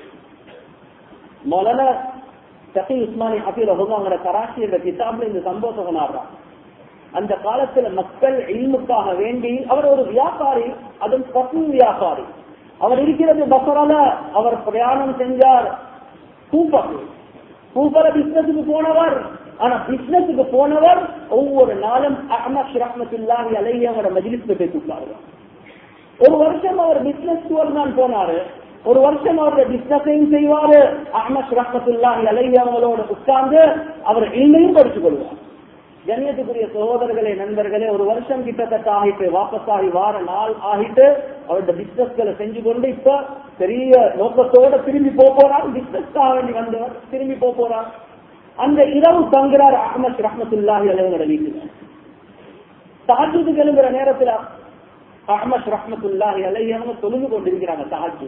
மொலன சஃபி உஸ்மானி ஹபீர் ரஹுமாங்கிற கராச்சி என்ற கிதாப்ல இந்த சம்பவத்தை கொண்டாடுறான் அந்த காலத்துல மக்கள் இல்முக்காக வேண்டி அவர் ஒரு வியாபாரி அதுவும் பசும் வியாபாரி அவர் இருக்கிறது பசரால அவர் பிரயாணம் செஞ்சார் கூப்பர் கூப்பர பிசினஸுக்கு போனவர் ஆனா பிசினஸுக்கு போனவர் ஒவ்வொரு நாளும் அஹமத் ரஹமத்துல்லாஹி அலையோட மஜிலிஸ்ல போய் கூப்பிட்டாரு ஒரு வருஷம் அவர் பிசினஸ் டூர் தான் போனாரு ஒரு வருஷம் அவருடைய பிசினஸையும் செய்வாரு அஹமத் ரஹமத்துல்லாஹி அலைஹி அவங்களோட உட்கார்ந்து அவர் இல்லையும் படித்துக் கொள்வார் கண்ணியத்துக்குரிய சகோதரர்களே நண்பர்களே ஒரு வருஷம் கிட்டத்தட்ட ஆகிட்டு வாபஸ் ஆகி வார நாள் ஆகிட்டு அவருடைய பிசினஸ்களை செஞ்சு கொண்டு இப்ப பெரிய நோக்கத்தோட திரும்பி போக போறார் பிசினஸ்க்காக வேண்டி வந்தவர் திரும்பி போக போறார் அந்த இரவு தங்குறார் அஹமத் ரஹமத்துல்லாஹி அலைவங்களோட வீட்டுல தாஜுக்கு எழும்புற நேரத்துல அஹமத் ரஹமத்துல்லாஹி அலைஹி அவங்க தொழுது கொண்டிருக்கிறாங்க தாஜு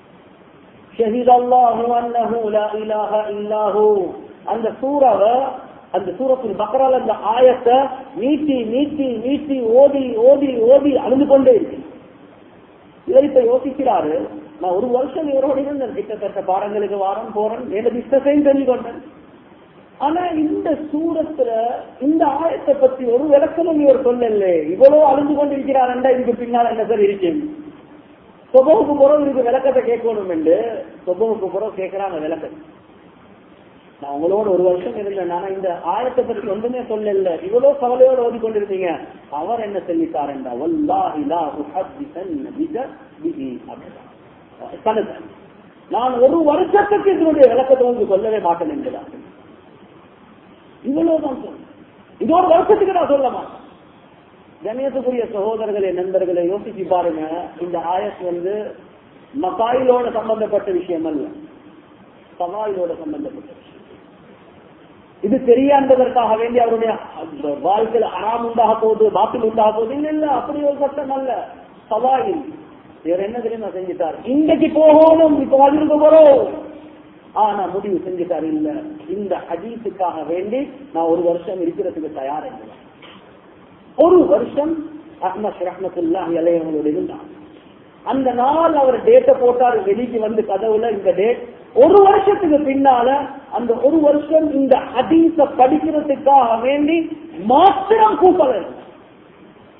ஷஹீத் அல்லாஹு அன்னஹு லா இலாஹ இல்லாஹு அந்த சூறாவை அந்த சூரத்தின் பக்கரால் அந்த ஆயத்தை நீட்டி நீட்டி நீட்டி ஓதி ஓதி ஓதி அழுந்து கொண்டே இருக்கு இவர் இப்ப யோசிக்கிறாரு நான் ஒரு வருஷம் இவரோட இருந்தேன் கிட்டத்தட்ட பாடங்களுக்கு வாரம் போறேன் வேற பிசினஸையும் தெரிஞ்சு கொண்டேன் ஆனா இந்த சூரத்துல இந்த ஆயத்தை பத்தி ஒரு விளக்கமும் இவர் சொல்லல இவ்வளவு அழுந்து கொண்டிருக்கிறார் இதுக்கு பின்னால் என்ன சார் இருக்கேன் சொபவுக்கு புறம் இதுக்கு விளக்கத்தை கேட்கணும் என்று சொபவுக்கு புறம் கேட்கிறாங்க விளக்கத்தை நான் உங்களோட ஒரு வருஷம் இருந்தேன் ஆனா இந்த ஆயத்தை பற்றி ஒன்றுமே சொல்லல இவ்வளவு கவலையோட ஓதி கொண்டிருந்தீங்க அவர் என்ன சொல்லிட்டார் என்றா நான் ஒரு வருஷத்துக்கு இதனுடைய விளக்கத்தை வந்து சொல்லவே மாட்டேன் என்கிறார் இவ்வளவுதான் சொல்ல இது ஒரு வருஷத்துக்கு நான் சொல்ல மாட்டேன் கணேசக்குரிய சகோதரர்களே நண்பர்களை யோசிச்சு பாருங்க இந்த ஆயஸ் வந்து மகாயிலோட சம்பந்தப்பட்ட விஷயம் அல்ல சவாயிலோட சம்பந்தப்பட்ட விஷயம் இது தெரியாததற்காக வேண்டி அவருடைய வாழ்க்கையில் அறாம் உண்டாக போகுது பாத்தில் உண்டாக போகுது இல்ல இல்ல அப்படி ஒரு கஷ்டம் அல்ல சவாயில் இவர் என்ன தெரியுமா செஞ்சிட்டார் இன்றைக்கு போகணும் இப்ப வாழ்ந்து போறோம் ஆனா முடிவு செஞ்சுட்டார் இல்ல இந்த ஹதீஸுக்காக வேண்டி நான் ஒரு வருஷம் இருக்கிறதுக்கு தயார் ஒரு வருஷம் அஹ்மத் ரஹமத்துல்லாஹி அலையவங்களோட இருந்தார் அந்த நாள் அவர் டேட்டை போட்டார் வெளிக்கு வந்து கதவுல இந்த டேட் ஒரு வருஷத்துக்கு பின்னால அந்த ஒரு வருஷம் இந்த ஹதீஸ படிக்கிறதுக்காக வேண்டி மாத்திரம் கூப்பல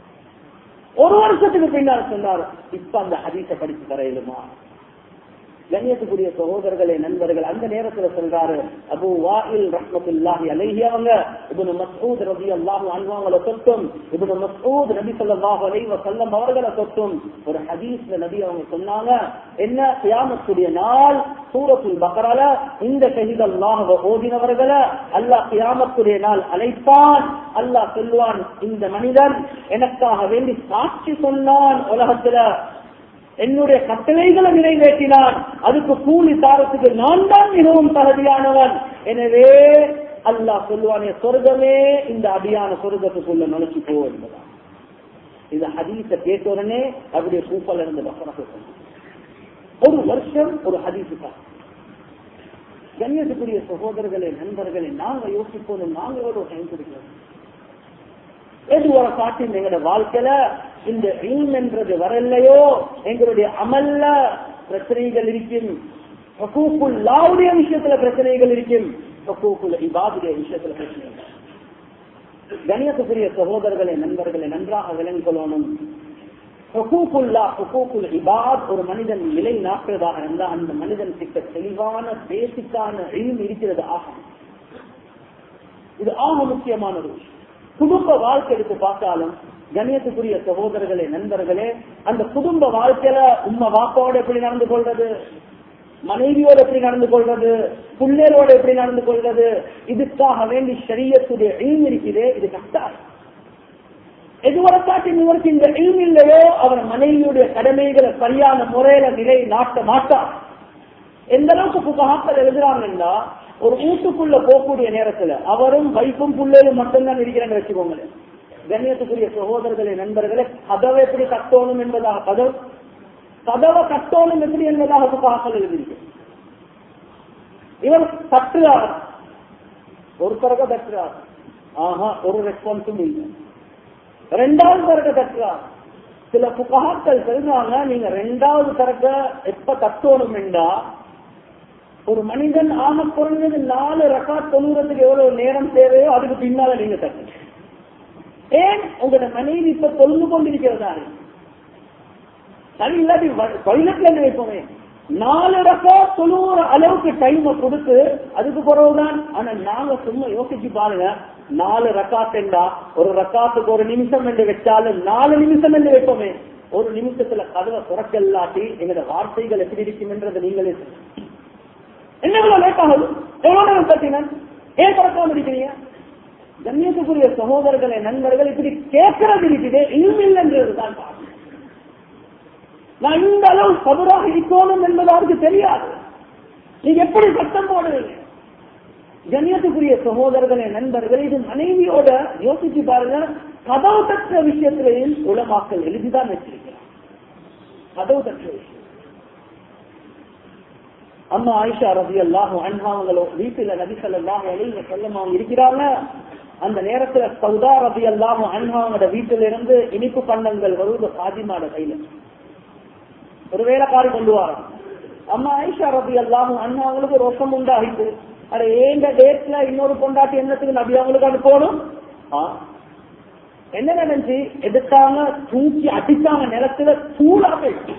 ஒரு வருஷத்துக்கு பின்னால் சொன்னார் இப்ப அந்த ஹதீஸ படிச்சு தரையிலுமா கண்ணியத்துக்குரிய சகோதரர்களே நண்பர்கள் அந்த நேரத்துல சொல்றாரு அபு வாயில் ரஹ்மத்துல்லாஹி அலைஹி அவங்க இப்னு மஸ்ஊத் ரலியல்லாஹு அன்ஹு அவங்கள தொட்டும் இப்னு மஸ்ஊத் நபி ஸல்லல்லாஹு அலைஹி வஸல்லம் அவர்களை தொட்டும் ஒரு ஹதீஸ்ல நபி அவங்க சொன்னாங்க என்ன கியாமத்துடைய நாள் சூரத்துல் பக்ரால இந்த ஷஹீத் அல்லாஹ் ஓதினவர்களை அல்லாஹ் கியாமத்துடைய நாள் அழைப்பான் அல்லாஹ் சொல்வான் இந்த மனிதன் எனக்காக வேண்டி சாட்சி சொன்னான் உலகத்துல என்னுடைய கட்டளைகளை நிறைவேற்றினான் அதுக்கு கூலி தாரத்துக்கு நான் தான் மிகவும் தகுதியானவன் எனவே அல்லாஹ் சொல்லுவானே சொர்க்கமே இந்த அடியான சொர்க்கத்துக்குள்ள நுழைச்சு போ என்பதா இந்த ஹதீஸ கேட்ட உடனே அப்படியே சூப்பர்ல இருந்து பக்கமாக ஒரு வருஷம் ஒரு ஹதீஸுக்கா கண்ணியத்துக்குரிய சகோதரர்களே நண்பர்களே நாங்க யோசிப்போம் நாங்க எவ்வளவு டைம் கொடுக்கிறோம் எது ஒரு காட்டி எங்களோட வாழ்க்கையில இந்த இல்ம் என்றது வரலையோ எங்களுடைய அமல்ல பிரச்சனைகள் இருக்கும் லாவுடைய விஷயத்துல பிரச்சனைகள் இருக்கும் இபாதுடைய விஷயத்துல பிரச்சனைகள் கணியத்துக்குரிய சகோதரர்களே நண்பர்களை நன்றாக விளங்கிக் கொள்ளணும் ஒரு மனிதன் நிலை நாட்டுறதாக இருந்தால் அந்த மனிதன் கிட்ட தெளிவான பேசிக்கான இல்ம் இருக்கிறது ஆகும் இது ஆக முக்கியமான ஒரு விஷயம் குடும்ப வாழ்க்கை எடுத்து பார்த்தாலும் கணியத்துக்குரிய சகோதரர்களே நண்பர்களே அந்த குடும்ப வாழ்க்கையில உண்மை வாப்பாவோட எப்படி நடந்து கொள்றது மனைவியோட எப்படி நடந்து கொள்றது பிள்ளைகளோட எப்படி நடந்து கொள்றது இதுக்காக வேண்டி சரியத்துடைய எய்ம் இருக்குது இது கட்டாயம் எதுவரை காட்டி இவருக்கு இந்த எய்ம் இல்லையோ அவர் மனைவியுடைய கடமைகளை சரியான முறையில நிலை நாட்ட மாட்டார் எந்த அளவுக்கு புகாக்கள் எழுதுறாங்கன்னா ஒரு வீட்டுக்குள்ள போகக்கூடிய நேரத்துல அவரும் வைப்பும் பிள்ளைகளும் மட்டும்தான் இருக்கிறாங்க வச்சுக்கோங்களேன் கண்ணியத்துக்குரிய சகோதரர்களே நண்பர்களே கதவை எப்படி கட்டணும் என்பதாக கதவு கதவை கட்டணும் எப்படி என்பதாக புகாக்கள் எழுதியிருக்கு இவர் தட்டுறார் ஒரு தரக தட்டுறார் ஆஹா ஒரு ரெஸ்பான்ஸும் இல்லை ரெண்டாவது தரக தட்டுறார் சில புகாக்கள் சொல்றாங்க நீங்க ரெண்டாவது தரக்க எப்ப தட்டணும் என்றா ஒரு மனிதன் ஆக குறைஞ்சது நாலு ரக்கா தொழுகிறதுக்கு எவ்வளவு நேரம் தேவையோ அதுக்கு பின்னால நீங்க தட்டு ஏன் உங்களோட மனைவி இப்ப தொழுந்து கொண்டிருக்கிறதா சரி இல்லாட்டி டொய்லெட்ல இருந்து வைப்போமே நாலு ரக்கா தொழுகிற அளவுக்கு டைம் கொடுத்து அதுக்கு பிறகுதான் ஆனா நாங்க சும்மா யோசிச்சு பாருங்க நாலு ரக்காத் என்றா ஒரு ரக்காத்துக்கு ஒரு நிமிஷம் என்று வச்சாலும் நாலு நிமிஷம் என்று வைப்போமே ஒரு நிமிஷத்துல கதவை துறக்கல்லாட்டி எங்களோட வார்த்தைகள் எப்படி இருக்கும் என்றதை நீங்களே என்ன எவ்வளவு லேட் ஆகுது எவ்வளவு நேரம் தட்டினேன் ஏன் திறக்காம இருக்கிறீங்க கண்ணியத்துக்குரிய சகோதரர்களை நண்பர்கள் இப்படி கேட்கறது இருக்குது இல்லைன்றதுதான் நான் இந்த அளவு சதுராக இருக்கணும் என்பது அவருக்கு தெரியாது நீங்க எப்படி சட்டம் போடுவீங்க கண்ணியத்துக்குரிய சகோதரர்களே நண்பர்கள் இது மனைவியோட யோசிச்சு பாருங்க கதவு தற்ற விஷயத்திலையும் உலமாக்கல் எழுதிதான் வச்சிருக்கிறார் கதவு தற்ற விஷயம் அம்மா ஆயிஷா ரவி அல்லாஹ் அன்ஹாவங்களோ வீட்டுல நபி சொல்லாஹ் அலைவ செல்லம் அவங்க இருக்கிறாங்க அந்த நேரத்துல சவுதா ரபி அல்லாஹ் அன்ஹாவோட வீட்டுல இருந்து இனிப்பு பண்டங்கள் வருவது சாதிமாட கையில ஒரு வேலைக்காரி கொண்டு வரோம் அம்மா ஆயிஷா ரபி அல்லாஹ் அன்ஹாவங்களுக்கு ரோஷம் உண்டாகிட்டு அட ஏங்க டேட்ல இன்னொரு பொண்டாட்டி என்னத்துக்கு நபி அவங்களுக்கு அனுப்பணும் என்ன நினைச்சு எடுத்தாங்க தூக்கி அடித்தாங்க நிலத்துல சூடா போயிடுச்சு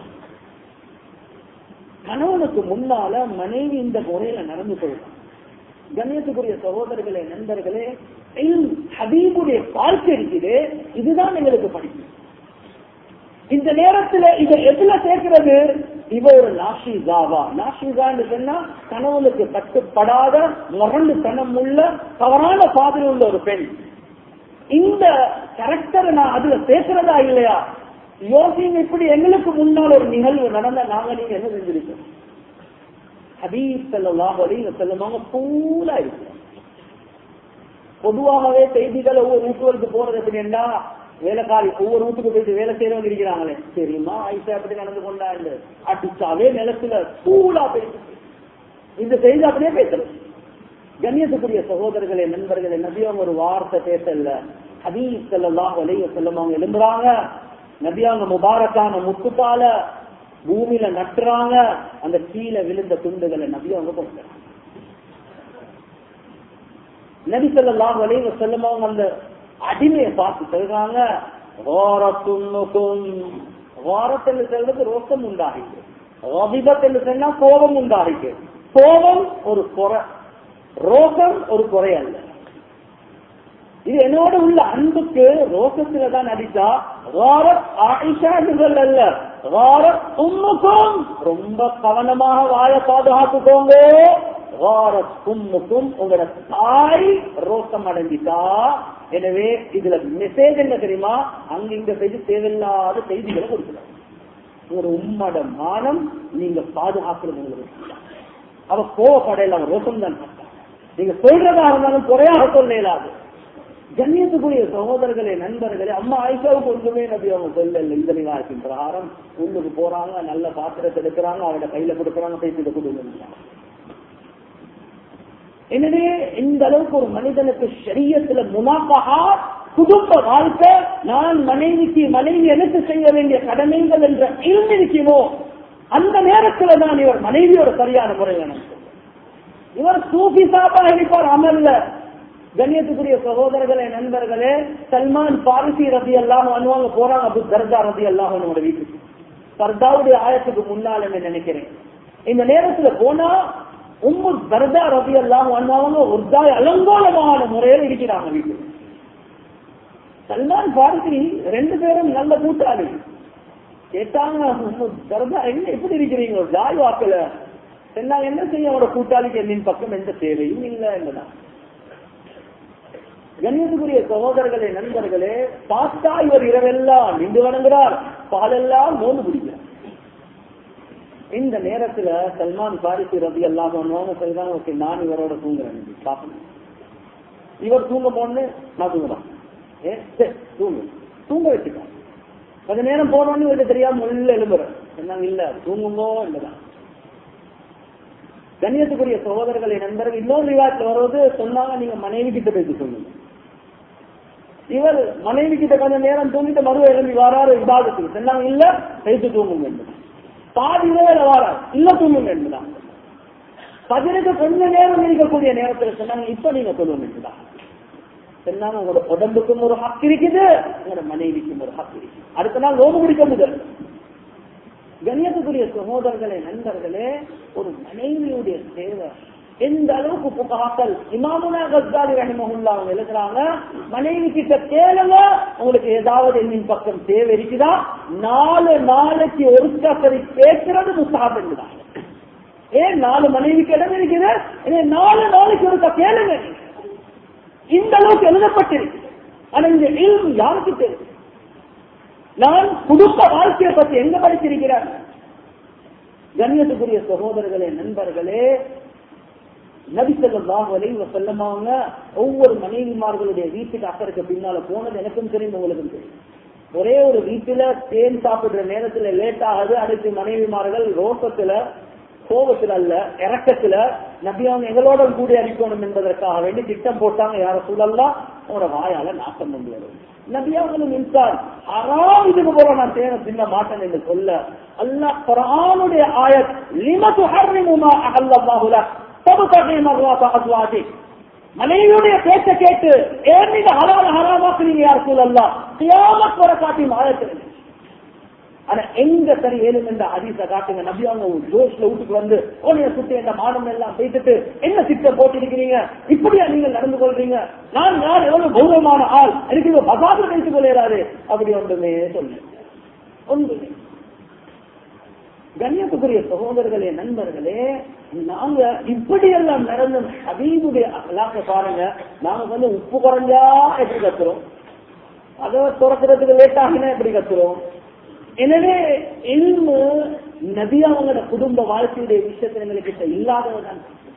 கணவனுக்கு முன்னால மனைவி இந்த முறையில நடந்து கொள்வான் கண்ணியத்துக்குரிய சகோதரர்களே நண்பர்களே ஹபீபுடைய வாழ்க்கை இருக்குது இதுதான் எங்களுக்கு படிக்கும் இந்த நேரத்துல இதை எதுல சேர்க்கிறது இவ ஒரு நாஷிசாவா நாஷிசான்னு சொன்னா கணவனுக்கு கட்டுப்படாத முரண்டு தனம் உள்ள தவறான பாதையில் உள்ள ஒரு பெண் இந்த கேரக்டரை நான் அதுல சேர்க்கிறதா இல்லையா யோசிங்க இப்படி எங்களுக்கு முன்னால் ஒரு நிகழ்வு நடந்த நாங்க நீங்க என்ன செஞ்சிருக்கோம் ஹபீப் செல்லலாம் வழியில செல்லமாக பூலா இருக்கு பொதுவாகவே செய்திகள் ஒவ்வொரு வீட்டுகளுக்கு போறது எப்படின்னா வேலைக்காரி ஒவ்வொரு வீட்டுக்கு போயிட்டு வேலை செய்யறவங்க இருக்கிறாங்களே தெரியுமா ஐசா எப்படி நடந்து கொண்டாண்டு அடிச்சாவே நிலத்துல பூலா பேசு இந்த செய்தி அப்படியே பேசுறது கண்ணியத்துக்குரிய சகோதரர்களே நண்பர்களே நபியவங்க ஒரு வார்த்தை பேசல ஹபீப் செல்லலாம் வழிய செல்லவங்க எழும்புறாங்க நபியாங்க முபாரக்கான முத்துப்பால பூமியில நட்டுறாங்க அந்த கீழே விழுந்த துண்டுகளை நபியாங்க கொடுக்குறாங்க நபி சொல்லலாம் வலைவ செல்லமாங்க அந்த அடிமையை பார்த்து சொல்றாங்க வாரத்தில் செல்வது ரோசம் உண்டாகிது ரபிபத் என்று சொன்னா கோபம் உண்டாகிக்கு கோபம் ஒரு குறை ரோகம் ஒரு குறை அல்ல இது என்னோட உள்ள அன்புக்கு ரோசத்துல தான் நடிச்சா ராரத் ஆயிஷா என்று அல்ல ராரத் உம்முக்கும் ரொம்ப கவனமாக வாழ பாதுகாத்துக்கோங்க ராரத் உம்முக்கும் உங்களோட தாய் ரோசம் அடைஞ்சிட்டா எனவே இதுல மெசேஜ் என்ன தெரியுமா அங்க இங்க செய்து தேவையில்லாத செய்திகளை கொடுக்கலாம் ஒரு உம்மட மானம் நீங்க பாதுகாக்கிறது உங்களுக்கு அவ கோவப்படையில அவன் ரோசம் தான் நீங்க சொல்றதா இருந்தாலும் குறையாக சொல்ல இயலாது கண்ணியத்துக்குரிய சகோதரர்களே நண்பர்களே அம்மா ஆயிஷாவுக்கு ஒன்றுமே நபி அவங்க சொல்ல இந்த நிவாசத்தின் பிரகாரம் உள்ளுக்கு போறாங்க நல்ல பாத்திரத்தை எடுக்கிறாங்க அவட கையில கொடுக்குறாங்க பேசிட்டு கொடுங்க எனவே இந்த அளவுக்கு ஒரு மனிதனுக்கு சரியத்துல முனாப்பகா குடும்ப வாழ்க்கை நான் மனைவிக்கு மனைவி எனக்கு செய்ய வேண்டிய கடமைகள் என்ற இருந்திருக்குமோ அந்த நேரத்துல தான் இவர் மனைவியோட சரியான முறை வேணும் இவர் சூஃபி சாப்பா இருப்பார் அமர்ல கண்ணியத்துக்குரிய சகோதரர்களே நண்பர்களே சல்மான் பாரிசி ரதி எல்லாம் அனுவாங்க போறாங்க அபு தர்கா ரதி எல்லாம் நம்மளோட வீட்டுக்கு சர்தாவுடைய ஆயத்துக்கு முன்னால் என்ன நினைக்கிறேன் இந்த நேரத்துல போனா உம்மு தர்கா ரதி எல்லாம் அனுவாங்க ஒரு தாய் அலங்கோலமான முறையில இருக்கிறாங்க வீட்டுக்கு சல்மான் பாரிசி ரெண்டு பேரும் நல்ல கூட்டாளி கேட்டாங்க உம்மு தர்கா என்ன எப்படி இருக்கிறீங்க ஒரு தாய் வாக்கல சொன்னாங்க என்ன செய்ய அவரோட கூட்டாளிக்கு என்னின் பக்கம் எந்த தேவையும் இல்லை என்னதான் கண்ணியத்துக்குரிய சகோதரர்களே நண்பர்களே பார்த்தா இவர் இரவெல்லாம் நின்று வணங்குறார் பாலெல்லாம் நோந்து பிடிக்கிறார் இந்த நேரத்துல சல்மான் பாரிசி ரவி எல்லாம் சொல்றாங்க ஓகே நான் இவரோட தூங்குறேன் பாப்பேன் இவர் தூங்க போன்னு நான் தூங்குறேன் ஏ சரி தூங்கு தூங்க வச்சுட்டான் கொஞ்ச நேரம் போனோன்னு இவருக்கு தெரியாம உள்ள எழும்புறேன் சொன்னாங்க இல்ல தூங்குங்கோ இல்லதான் கண்ணியத்துக்குரிய சகோதரர்களை நண்பர்கள் இன்னொரு விவாதத்தில் வருவது சொன்னாங்க நீங்க மனைவி கிட்ட பேசி சொல்லுங்க இவர் மனைவி கிட்ட கொஞ்ச நேரம் தூங்கிட்டு மறுவ எழும்பி வாராரு விவாதத்துக்கு சொன்னாங்க இல்ல பேசி தூங்குங்க என்பது பாதி வேலை வாராரு இல்ல தூங்குங்க என்பதான் பஜனுக்கு கொஞ்ச நேரம் இருக்கக்கூடிய நேரத்தில் சொன்னாங்க இப்ப நீங்க சொல்லுங்க என்பதான் சொன்னாங்க உங்களோட உடம்புக்கும் ஒரு ஹக் இருக்குது உங்களோட மனைவிக்கும் ஒரு ஹக் இருக்குது அடுத்த நாள் நோம்பு பிடிக்க முதல் கண்ணியத்துக்குரிய சகோதரர்களே நண்பர்களே ஒரு மனைவியுடைய தேவை எந்த அளவுக்கு புகாக்கள் இமாமுனா கஸ்தாலி ரஹிமஹுல்லா அவங்க எழுதுறாங்க மனைவி கிட்ட கேளுங்க உங்களுக்கு ஏதாவது என்னின் பக்கம் தேவை இருக்குதா நாலு நாளைக்கு ஒரு சரி கேட்கிறது முஸ்தாப் என்றுதான் ஏன் நாலு மனைவிக்கு இடம் இருக்குது ஏன் நாலு நாளைக்கு ஒருக்கா கேளுங்க நீங்க. இந்த அளவுக்கு எழுதப்பட்டிருக்கு ஆனா இந்த இல்மு யாருக்கு தெரியும் நான் குடும்ப வாழ்க்கையை பத்தி எங்க படிச்சிருக்கிறார் கண்ணியத்துக்குரிய சகோதரர்களே நண்பர்களே நபிசல்லாஹ் வலைவ செல்லமாங்க ஒவ்வொரு மனைவிமார்களுடைய வீட்டுக்கு அக்கறைக்கு பின்னால போனது எனக்கும் தெரியும் உங்களுக்கும் தெரியும் ஒரே ஒரு வீட்டுல தேன் சாப்பிடுற நேரத்துல லேட் ஆகுது அடுத்து மனைவிமார்கள் ரோசத்துல கோபத்துல அல்ல இறக்கத்துல நபி அவங்க எங்களோட கூடி அடிக்கணும் என்பதற்காக வேண்டி திட்டம் போட்டாங்க யார சூழல்லாம் அவனோட வாயால நாட்டம் கொண்டு வரும் நபியாவங்களும் இன்சான் அறாம் இதுக்கு போல நான் தேன சின்ன மாட்டேன் என்று சொல்ல அல்லாஹ் குரானுடைய ஆயத் லிமது ஹர்ரிமுமா அல்லாஹுல தபுகி மர்வாத அஸ்வாதி மனைவியுடைய பேச்ச கேட்டு ஏன் நீங்க ஹலால ஹராமாக்குறீங்க யார் சூழல்லா கியாமத் வர காட்டி ஆயத்தில் ஆனா எங்க சரி ஏழும் என்ற அதிச காட்டுங்க நபி அவங்க ஒரு ஜோஷ்ல வீட்டுக்கு வந்து ஓனைய சுத்தி என்ற மாடம் எல்லாம் பேசிட்டு என்ன திட்டம் போட்டிருக்கிறீங்க இப்படியா நீங்க நடந்து கொள்றீங்க நான் யார் எவ்வளவு கௌரவமான ஆள் எனக்கு இது பசாது பேசிக் கொள்ளையறாரு அப்படி ஒன்றுமே சொல்லு ஒன்றுமே கண்ணியத்துக்குரிய சகோதரர்களே நண்பர்களே நாங்க இப்படி எல்லாம் நடந்த ஹபீபுடைய அலாக்க பாருங்க நாங்க வந்து உப்பு குறைஞ்சா எப்படி கத்துறோம் அதை துறக்கிறதுக்கு லேட் ஆகினா எப்படி கத்துறோம் எனவே இல்மு நபி அவங்களோட குடும்ப வாழ்க்கையுடைய விஷயத்துல எங்களுக்கு இல்லாதவதான்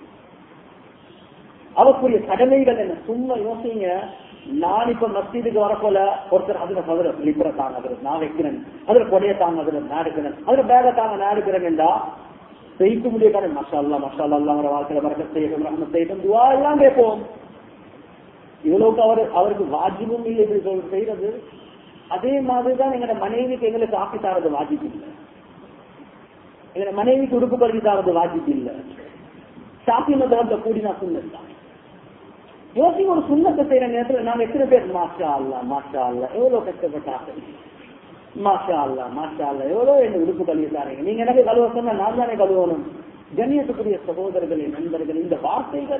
அவருக்குரிய கடமைகள் என்ன சும்மா யோசிங்க நான் இப்ப மஸ்ஜிதுக்கு வரப்போல ஒருத்தர் அதுல அதுல லிப்பரை தாங்க அதுல நான் வைக்கிறேன் அதுல கொடைய தாங்க அதுல நான் எடுக்கிறேன் அதுல பேக தாங்க நான் எடுக்கிறேன்டா செய்ய முடியாத மஷா அல்லா மஷா அல்லா அவரை வாழ்க்கையில வரக்க செய்யட்டும் ரஹ்மத் செய்யட்டும் துவா எல்லாம் கேட்போம் இவ்வளவுக்கு அவர் அவருக்கு வாஜிபும் இல்லை இப்படி சொல் செய்யறது அதே மாதிரிதான் எங்களோட மனைவிக்கு எங்களுக்கு ஆக்கி தாரது வாஜிப்பு இல்லை எங்களோட மனைவிக்கு உடுப்பு கல்வி தாரது வாஜிப்பு இல்லை சாப்பி மதத்தை கூடினா சுண்ணத்தான் யோசி ஒரு சுண்ணத்தை செய்யற நேரத்துல நாங்க எத்தனை பேர் மாஷா அல்லா மாஷா அல்லா எவ்வளவு கஷ்டப்பட்டாங்க மாஷா அல்லா மாஷா அல்லா எவ்வளவு என்ன உடுப்பு கழுவி தாரீங்க நீங்க எனக்கு கழுவ சொன்னா நான் தானே கழுவணும் கண்ணியத்துக்குரிய சகோதரர்களே நண்பர்கள் இந்த வார்த்தைகள்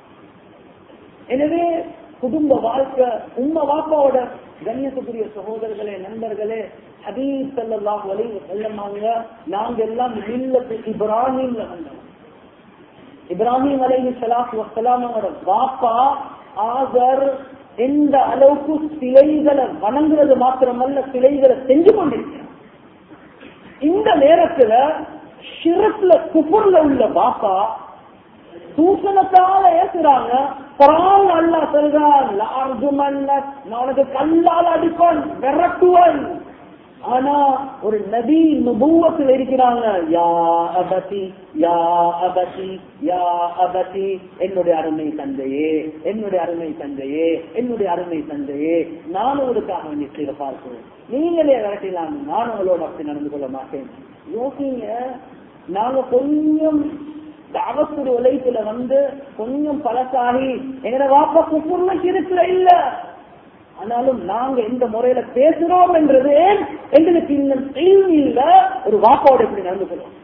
எனவே குடும்ப வாழ்க்கை உம்ம வாப்பாவோட கண்ணியத்துக்குரிய சகோதரர்களே நண்பர்களே ஹபீப் ஸல்லல்லாஹு அலைஹி வஸல்லமாங்க நாங்க எல்லாம் மில்லத்து இப்ராஹிம்ல வந்தோம் இப்ராஹிம் அலைஹி ஸலாத்து வஸலாமோட வாப்பா ஆகர் எந்த அளவுக்கு சிலைகளை வணங்குறது மாத்திரமல்ல சிலைகளை செஞ்சு கொண்டிருக்கிறார் இந்த நேரத்துல ஷிரத்துல குபுர்ல உள்ள பாப்பா தூசணத்தால ஏசுறாங்க குரான் அல்லா சொல்றான் நான் உனக்கு கல்லால் அடிப்பான் விரட்டுவன் ஆனா ஒரு நபி நுபுவத்தில் இருக்கிறாங்க யா அபதி யா அபதி யா அபதி என்னுடைய அருமை தந்தையே என்னுடைய அருமை தந்தையே என்னுடைய அருமை தந்தையே நானும் ஒருக்காக வேண்டி செய்த பார்க்கிறேன் நீங்களே விரட்டிலாம் நான் உங்களோட அப்படி நடந்து கொள்ள மாட்டேன் யோசிங்க நாங்க கொஞ்சம் தாவத்துடைய உழைப்புல வந்து கொஞ்சம் பழசாகி எங்கட வாப்பா குப்புர்ல இருக்கிற இல்ல ஆனாலும் நாங்க எந்த முறையில பேசுறோம் என்றது எங்களுக்கு இன்னும் தெளிவு இல்ல ஒரு வாப்பாவோட எப்படி நடந்துக்கிறோம்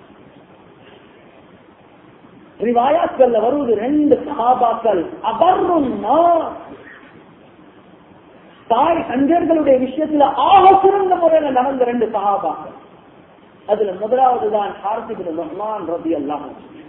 ரிவாயாக்கள்ல வருவது ரெண்டு சகாபாக்கள் அபர்ரும் தாய் தஞ்சர்களுடைய விஷயத்துல ஆக சிறந்த முறையில நடந்த ரெண்டு சகாபாக்கள் அதுல முதலாவது தான் ஹார்த்திபின் ரஹ்மான் ரபி அல்லாஹ்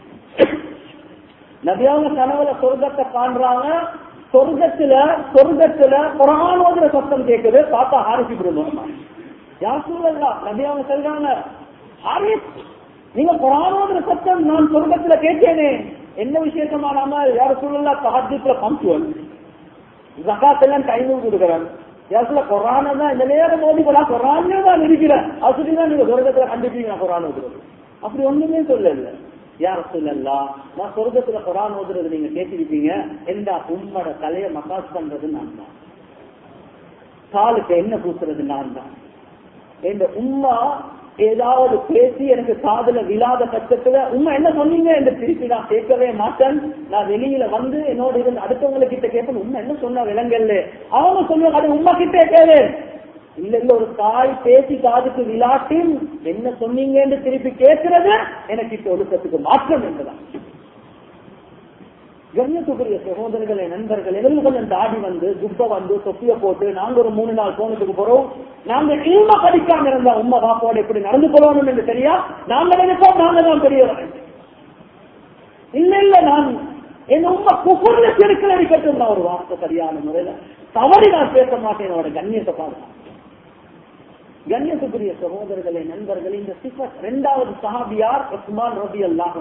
நபியாங்க கனவுல சொர்க்கத்தை காண்றாங்க சொர்க்கத்துல சொர்க்கத்துல குரான் ஓதுற சத்தம் கேட்குது பார்த்தா ஹாரிசி ரஹ்மான் யார் சொல்லலாம் நபியாங்க சொல்றாங்க ஹாரிஸ் நீங்க குரான் ஓதுற சத்தம் நான் சொர்க்கத்துல கேட்டேனே என்ன விசேஷமான யார் சொல்லலாம் தஹஜத்துல பம்சுவல் ஜகாத் எல்லாம் கைநூறு கொடுக்குறாங்க யாருல கொரான தான் இந்த நேரம் மோதிக்கலாம் கொரானே தான் இருக்கிறேன் அப்படி தான் நீங்க சொர்க்கத்துல கண்டுப்பீங்க கொரான் ஓதுறது அப்படி ஒண்ணுமே சொல்லல யார் சொல்லலாம் நான் சொர்க்கத்துல கொரான் ஓதுறது நீங்க கேட்டிருப்பீங்க எந்த உம்மோட தலைய மசாஜ் பண்றது நான் தான் காலுக்கு என்ன பூசுறது நான் தான் எந்த உம்மா ஏதாவது பேசி எனக்கு காதுல விழாத பட்சத்துல உண்மை என்ன சொன்னீங்க என்று திருப்பி நான் கேட்கவே மாட்டேன் நான் வெளியில வந்து என்னோட இருந்து அடுத்தவங்க கிட்ட கேட்பேன் உண்மை என்ன சொன்ன விலங்கல்ல அவங்க சொல்லுவாங்க அது உண்மை கிட்டே கேளு இல்ல இல்ல ஒரு தாய் பேசி காதுக்கு விளாட்டின் என்ன சொன்னீங்க என்று திருப்பி கேட்கிறது எனக்கு இப்ப ஒழுக்கத்துக்கு மாற்றம் என்றுதான் கண்ணியத்துக்குரிய சகோதரர்களே நண்பர்கள் எங்களுக்கு கொஞ்சம் தாடி வந்து துப்ப வந்து தொப்பிய போட்டு நாங்க ஒரு மூணு நாள் போனதுக்கு போறோம் நாங்க இல்ம படிக்காம இருந்தா உண்மை பாப்போட எப்படி நடந்து கொள்ளணும் என்று தெரியா நாங்க நினைப்போம் நாங்க தான் பெரியவர்கள் இல்ல இல்ல நான் என் உண்மை குபுர்ல செருக்கல் அடிக்கட்டும் நான் ஒரு வார்த்தை சரியான முறையில தவறி நான் பேச மாட்டேன் என்னோட கண்ணியத்தை பாருங்க கண்ணியத்துக்குரிய சகோதரர்களே நண்பர்களே இந்த சிஃபத் இரண்டாவது சஹாபியார் உஸ்மான் ரபி அல்லாஹ்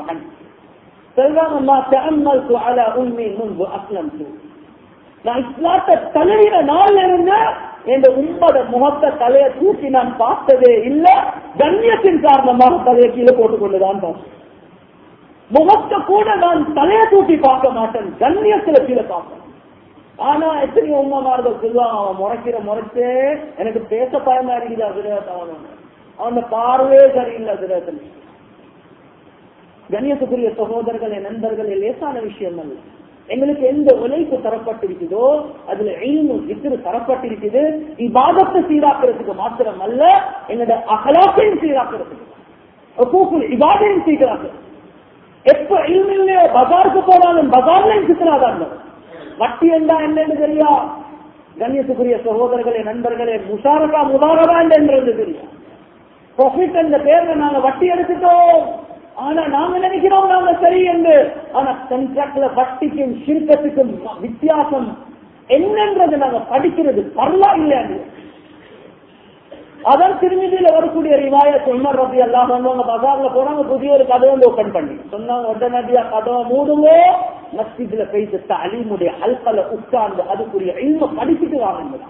நான் இஸ்லாத்தை தழுவின நாள்ல இருந்து என் உண்மத முகத்தை தலைய தூக்கி நான் பார்த்ததே இல்ல கண்ணியத்தின் காரணமாக தலையை கீழே போட்டுக் கொண்டுதான் பார்த்தேன் முகத்தை கூட நான் தலைய தூக்கி பார்க்க மாட்டேன் கண்ணியத்துல கீழே பார்ப்பேன் ஆனா எத்தனை உண்மைமார்கள் சொல்லுவாங்க அவன் முறைக்கிற முறைச்சே எனக்கு பேச பயமா இருக்குது அதிரத் அவன் அவன் பார்வையே சரியில்லை அதிரத்தில் கண்ணியத்துக்குரிய சகோதரர்களே நண்பர்களே லேசான விஷயம் அல்ல எங்களுக்கு எந்த உழைப்பு தரப்பட்டிருக்குதோ அதுல எய்மு வித்திரு தரப்பட்டிருக்குது இவாதத்தை சீராக்கிறதுக்கு மாத்திரம் அல்ல எங்களோட அகலாத்தையும் சீராக்கிறதுக்கு இவாதையும் சீராக்கிறது எப்ப இல்லையோ பஜாருக்கு போனாலும் பஜார்லையும் சித்தனாதான் வட்டி என்றா என்னன்னு தெரியா கண்ணியத்துக்குரிய சகோதரர்களே நண்பர்களே முஷாரகா முதாரதா என்றது தெரியும் ப்ராஃபிட் என்ற பேர்ல நாங்க வட்டி எடுத்துட்டோம் ஆனா நாங்க நினைக்கிறோம் நாங்க சரி என்று ஆனா கண்ட்ராக்ட்ல வட்டிக்கும் சிற்பத்துக்கும் வித்தியாசம் என்னன்றது நாங்க படிக்கிறது பரவா இல்லையா அதான் திருமதியில வரக்கூடிய ரிவாயத் உமர் ரபி எல்லாம் வந்தவங்க பஜார்ல போனாங்க புதிய ஒரு கதவை வந்து ஓபன் பண்ணி சொன்னாங்க உடனடியா கதவை மூடுவோம் மஸ்ஜித்ல போயிட்டு அலிமுடைய அல்கல உட்கார்ந்து அதுக்குரிய இல்ம படிச்சுட்டு வாங்க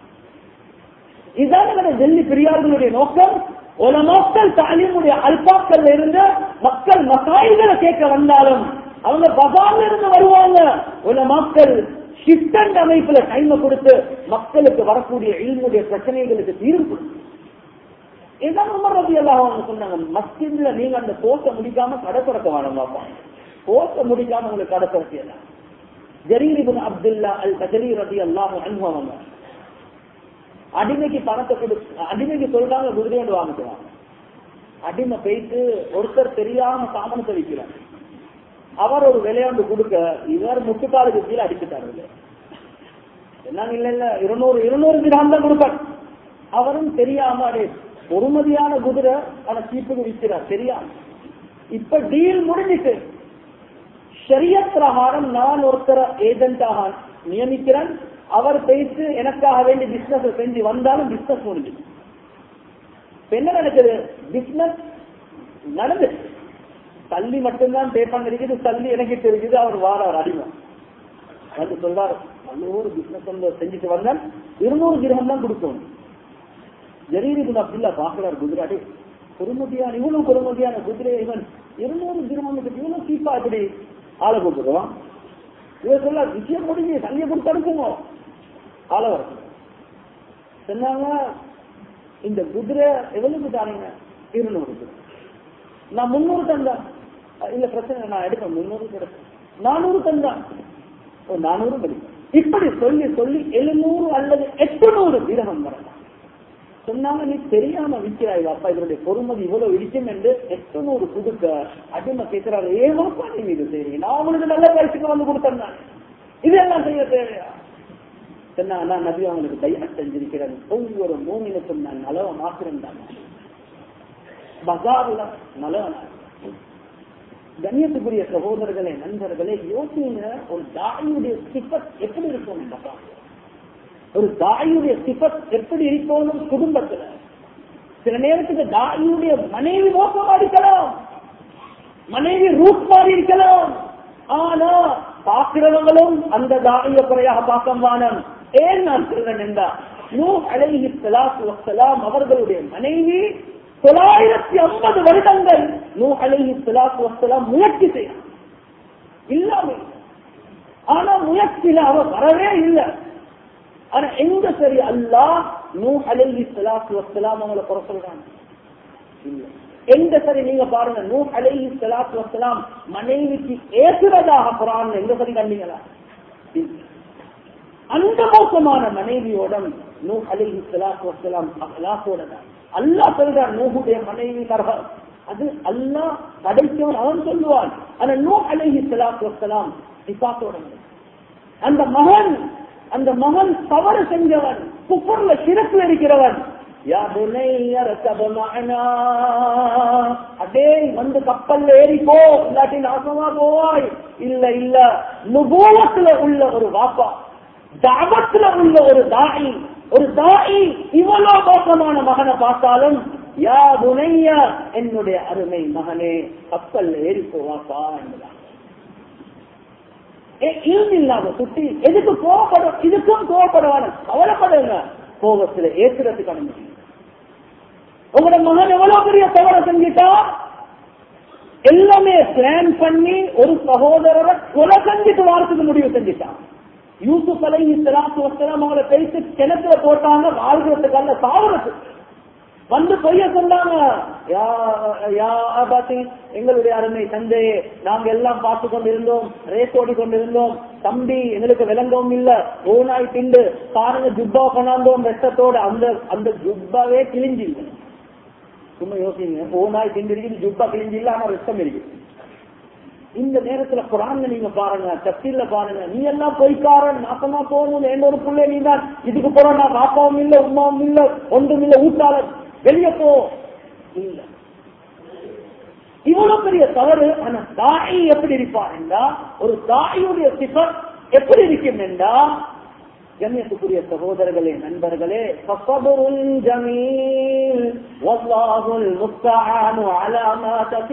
இதுதான் டெல்லி பெரியார்களுடைய நோக்கம் ஒரு மக்கள் தாலிமுடைய அல்பாக்கள் இருந்து மக்கள் மசாய்களை கேட்க வந்தாலும் அவங்க பசார்ல இருந்து வருவாங்க ஒரு மக்கள் ஷிஃப்ட் அமைப்புல டைம் கொடுத்து மக்களுக்கு வரக்கூடிய இல்முடைய பிரச்சனைகளுக்கு தீர்வு கொடுக்கும் இதுதான் உமர் ரவி எல்லாம் அவங்க சொன்னாங்க மஸ்ஜித்ல நீங்க அந்த தோசை முடிக்காம கடை திறக்க வேணும் பாப்பா தோசை முடிக்காம உங்களுக்கு கடை திறக்கலாம் ஜரீர் இபின் அப்துல்லா அல் கஜரி ரதி அல்லாஹ் அனுபவங்க அடிமைக்கு பணத்தை கொடு அடிமைக்கு சொல்றாங்க குதிரை வந்து வாங்கிக்குவாங்க அடிமை போயிட்டு ஒருத்தர் தெரியாம சாமனத்தை விற்கிறார் அவர் ஒரு விளையாண்டு கொடுக்க இவர் முட்டுக்காலுக்கு கீழே அடிச்சுட்டாரு இல்ல என்னங்க இல்ல இல்ல இருநூறு இருநூறு கிராம் தான் கொடுப்பார் அவரும் தெரியாம அடே பொறுமதியான குதிரை ஆனா சீப்புக்கு விற்கிறார் தெரியாம இப்ப டீல் முடிஞ்சிட்டு ஷரியத் பிரகாரம் நான் ஒருத்தர ஏஜென்டாக நியமிக்கிறேன் அவர் பேசி எனக்காக வேண்டி பிசினஸ் செஞ்சு வந்தாலும் பிசினஸ் முடிஞ்சு இப்ப என்ன நடக்குது பிசினஸ் நடந்து தள்ளி மட்டும்தான் பே பண்ணிருக்குது தள்ளி எனக்கு இருக்குது அவர் வாரார் அடிமை வந்து சொல்றாரு நல்ல ஒரு பிசினஸ் வந்து செஞ்சுட்டு வந்தேன் இருநூறு கிரகம் தான் கொடுக்கணும் ஜரீர் இவன் அப்படில்ல பாக்குறாரு குதிராடி பொறுமதியான இவனும் பொறுமதியான குதிரை இவன் இருநூறு கிரகத்துக்கு இவனும் சீப்பா இப்படி ஆளை கூப்பிடுவான் இவன் சொல்ல விஷயம் முடிஞ்சு தண்ணியை கொடுத்து அனுப்புங்க ஆளை வர சொன்னாங்க இந்த குதிரை எவ்வளவுக்கு தானீங்க இருநூறு குதிரை நான் முன்னூறு தந்தா இல்ல பிரச்சனை நான் எடுப்பேன் முன்னூறு கிடைக்கும் நானூறு தந்தா ஒரு நானூறு கிடைக்கும் இப்படி சொல்லி சொல்லி எழுநூறு அல்லது எட்டுநூறு கிரகம் வரலாம் சொன்னாங்க நீ தெரியாம விற்கிறாய் அப்பா இதனுடைய பொறுமதி இவ்வளவு இருக்கும் என்று எத்தனூறு கொடுக்க அடிமை கேட்கிறாரு ஏமாப்பா நீங்க இது செய்றீங்க நான் உங்களுக்கு நல்ல பரிசுக்கு வந்து கொடுத்தேன் இதெல்லாம் செய்ய தேவையா சொன்னா நான் நபி அவங்களுக்கு கையா செஞ்சிருக்கிறேன் ஒவ்வொரு மூமினுக்கும் நான் நலவ மாத்திரம் தான் பஜார்ல நலவன கண்ணியத்துக்குரிய சகோதரர்களே நண்பர்களே யோசிங்க ஒரு தாயுடைய சிப்பத் எப்படி இருக்கும் பஜார் ஒரு தாயுடைய சிபத் எப்படி இருக்கணும் குடும்பத்துல சில நேரத்துக்கு தாயுடைய மனைவி மோசமா இருக்கலாம் மனைவி ரூட் மாறி இருக்கலாம் ஆனா பாக்குறவங்களும் அந்த தாய குறையாக பார்க்க வானம் ஏன் நான் சொல்றேன் என்றா நூ அலைஹி ஸலாத்து வஸ்ஸலாம் அவர்களுடைய மனைவி தொள்ளாயிரத்தி ஐம்பது வருடங்கள் நூ அலைஹி ஸலாத்து வஸ்ஸலாம் முயற்சி செய்ய இல்லாம ஆனா முயற்சியில அவர் வரவே இல்லை ஆனா எங்க சரி அல்லா நூ அலைஹி ஸலாத்து வஸ்ஸலாம் அவங்கள குறை சொல்றாங்க இல்ல எங்க சரி நீங்க பாருங்க நூ அலைஹி ஸலாத்து வஸ்ஸலாம் மனைவிக்கு ஏசுறதாக குரான் எங்க சரி கண்டீங்களா அந்த மோசமான மனைவியோட நூ அலைஹி ஸலாத்து வஸ்ஸலாம் அஹ்லாஸோட அல்லாஹ் சொல்றார் நூஹுடைய மனைவி கர்ஹ அது அல்லாஹ் படைத்தவன் அவன் சொல்லுவான் ஆனா நூ அலைஹி ஸலாத்து வஸ்ஸலாம் சிபாத்தோட அந்த மகன் அந்த மகன் தவறு செஞ்சவன் குப்பர்ல சிறப்பு இருக்கிறவன் அதே வந்து கப்பல்ல ஏறிப்போ இல்லாட்டி நாசமா போவாய் இல்ல இல்ல நுபோவத்துல உள்ள ஒரு வாப்பா தாபத்துல உள்ள ஒரு தாயி ஒரு தாயி இவ்வளவு மோசமான மகனை பார்த்தாலும் யா புனைய என்னுடைய அருமை மகனே கப்பல்ல ஏறி போவாப்பா என்பதான் இல்லாத சுட்டி எதுக்கு கோவப்படும் இதுக்கும் கோவப்படுவான கவலைப்படுங்க கோபத்துல ஏற்றுறதுக்கான முடியும் உங்களோட மகன் எவ்வளவு பெரிய தவறை செஞ்சிட்டா எல்லாமே பிளான் பண்ணி ஒரு சகோதரரை கொலை செஞ்சுட்டு வாரத்துக்கு முடிவு செஞ்சுட்டான் யூசுப் அலை இஸ்லாத்து வசலாம் அவங்கள பேசி கிணத்துல போட்டாங்க வாழ்கிறதுக்கு அல்ல சாவறதுக்கு வந்து பொய்ய சொன்னாங்க எங்களுடைய அருமை தந்தையே நாங்க எல்லாம் பார்த்து கொண்டிருந்தோம் ரேஸ் ஓடி கொண்டிருந்தோம் தம்பி எங்களுக்கு விளங்கவும் இல்ல ஓனாய் திண்டு பாருங்க ஜுப்பா கொண்டாந்தோம் ரத்தத்தோட அந்த அந்த ஜுப்பாவே கிழிஞ்சு இல்லை சும்மா யோசிங்க ஓனாய் திண்டு இருக்குது ஜுப்பா கிழிஞ்சு இல்ல ஆனா ரத்தம் இருக்கு இந்த நேரத்துல குரான்ல நீங்க பாருங்க தப்பில பாருங்க நீ எல்லாம் பொய்க்காரன் நாசமா போகணும் எந்த ஒரு பிள்ளை நீ தான் இதுக்கு போற நான் பாப்பாவும் இல்ல உமாவும் இல்ல ஒன்றும் இல்ல ஊட்டாளர் வெளியே போ இல்ல இவ்வளவு பெரிய தவறு ஆனா தாய் எப்படி இருப்பார் என்றா ஒரு தாயுடைய சிபர் எப்படி இருக்கும் என்றா கண்ணியத்துக்குரிய சகோதரர்களே நண்பர்களே ஃபஸபருல் ஜமீல் வல்லாஹுல் முஸ்தஆனு அலா மா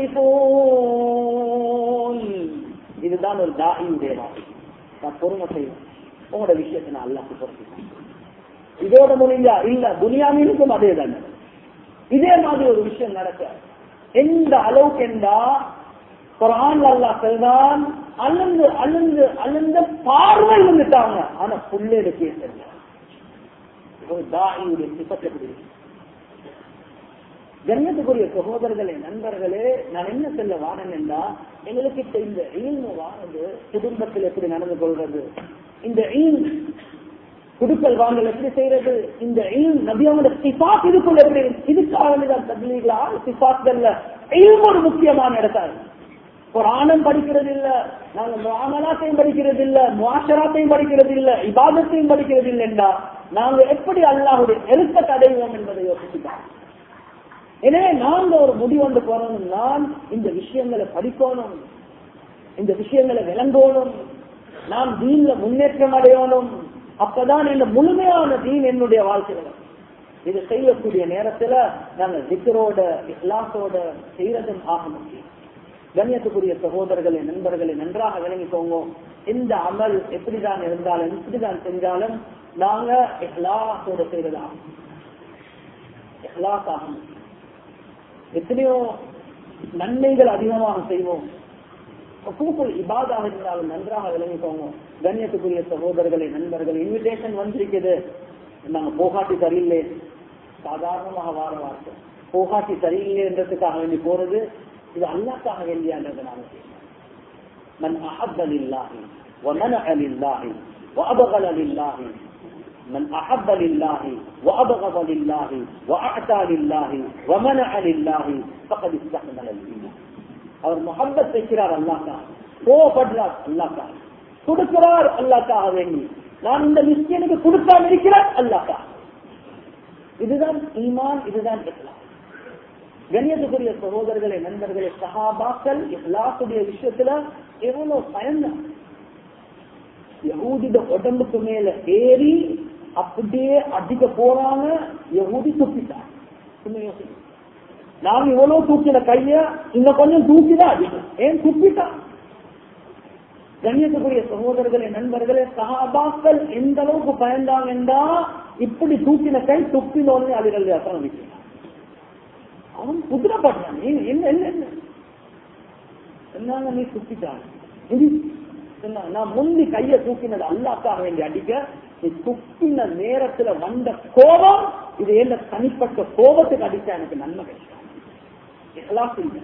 தசிஃபூன் இதுதான் ஒரு தாயியுடைய வார்த்தை நான் பொறுமை செய்வேன் உங்களோட விஷயத்தை நான் அல்லாஹ்க்கு பொறுத்து இதோட முடிஞ்சா இல்ல துனியாவிலுக்கும் அதே தானே இதே மாதிரி ஒரு விஷயம் நடக்க எந்த அளவுக்கு என்றா குரான் அல்லாஹ் சொல்றான் அழுந்து அழுந்து அழுந்த பார்வை வந்துட்டாங்க ஆனா புள்ளேடு கேட்கல ஒரு தாயியுடைய சிப்பத்தை பிடிக்கும் கண்ணியத்துக்குரிய சகோதரர்களே நண்பர்களே நான் என்ன சொல்ல வாரேன் என்றா எங்களுக்கு இப்ப இந்த ஈழ்மை வாரது குடும்பத்தில் எப்படி நடந்து கொள்றது இந்த ஈழ் குடுக்கல் வாங்கல் எப்படி செய்யறது இந்த இல் நபியாவோட சிபாத் இதுக்குள்ள எப்படி இதுக்காக தபிலீகளா சிபாத்கள்ல இல்ம் ஒரு முக்கியமான இடத்தாரு குரானம் படிக்கிறது இல்ல நாங்க முகாமலாத்தையும் படிக்கிறது இல்ல முவாஷராத்தையும் படிக்கிறது இல்ல இபாதத்தையும் படிக்கிறது இல்லைண்டா நாங்க எப்படி அல்லாஹுடைய எழுத்த தடைவோம் என்பதை யோசிச்சுட்டோம் எனவே நாங்க ஒரு முடிவொன்று போறோம் நான் இந்த விஷயங்களை படிக்கணும் இந்த விஷயங்களை விளங்கணும் நாம் தீன்ல முன்னேற்றம் அடையணும் அப்பதான் இந்த முழுமையான தீன் என்னுடைய வாழ்க்கையில இது செய்யக்கூடிய நேரத்துல நாங்க திக்கரோட இஸ்லாத்தோட செய்யறதும் ஆக முடியும் கண்ணியத்துக்குரிய சகோதரர்களை நண்பர்களை நன்றாக விளங்கிக்கோங்க இந்த அமல் எப்படிதான் இருந்தாலும் எப்படிதான் செஞ்சாலும் நாங்க இஹ்லாசோட செய்யறதாகும் இஹ்லாஸ் ஆகும் எத்தனையோ நன்மைகள் அதிகமாக செய்வோம் கூக்குள் இபாதாக இருந்தாலும் நன்றாக விளங்கிக்கோங்க கண்ணியத்துக்குரிய சகோதரர்களை நண்பர்கள் இன்விடேஷன் வந்திருக்குது நாங்க போகாட்டி சரியில்லை சாதாரணமாக வார வார்த்தை போகாட்டி சரியில்லைன்றதுக்காக வேண்டி போறது இது அல்லாக்காக வேண்டியன்றதை நாங்க செய்யணும் من أحب لله ومنع لله وأبغل لله من أحب لله وأبغض لله وأعطى لله ومنع لله فقد استكمل الإيمان அவர் முகப்பத் வைக்கிறார் அல்லாக்கா கோவப்படுறார் அல்லாக்கா கொடுக்கிறார் அல்லாக்காக வேண்டி நான் இந்த மிஸ்கியனுக்கு கொடுக்காம இருக்கிறேன் அல்லாக்கா இதுதான் ஈமான் இதுதான் இஸ்லாம் கண்ணியத்துக்குரிய சகோதரர்களே நண்பர்களே சஹாபாக்கள் இஸ்லாத்துடைய விஷயத்துல எவ்வளவு பயந்தான் யகூதிட உடம்புக்கு மேல ஏறி அப்படியே அடிக்க போறாங்க யகூதி துப்பிட்டான் சும்மா யோசிங்க நாம் இவ்வளவு தூக்கின கைய இன்னும் கொஞ்சம் தூக்கிதான் அடிக்கும் ஏன் துப்பிட்டான் கண்ணியத்துக்குரிய சகோதரர்களே நண்பர்களே சகாபாக்கள் எந்த அளவுக்கு பயந்தாங்கன்னா இப்படி தூக்கின கை துப்பினோன்னு அதுகள் அசனம் வைக்கிறான் அவன் குதிரைப்படுறான் நீ என்ன என்ன என்ன என்னங்க நீ துப்பிட்டான் இது என்ன, நான் முந்தி கைய தூக்கினது அல்லாக்காக வேண்டி அடிக்க நீ துப்பின நேரத்துல வந்த கோபம் இது என்ன தனிப்பட்ட கோபத்துக்கு அடிச்சா எனக்கு நன்மை கிடைக்கும் இஹ்லாஸ் இல்லை.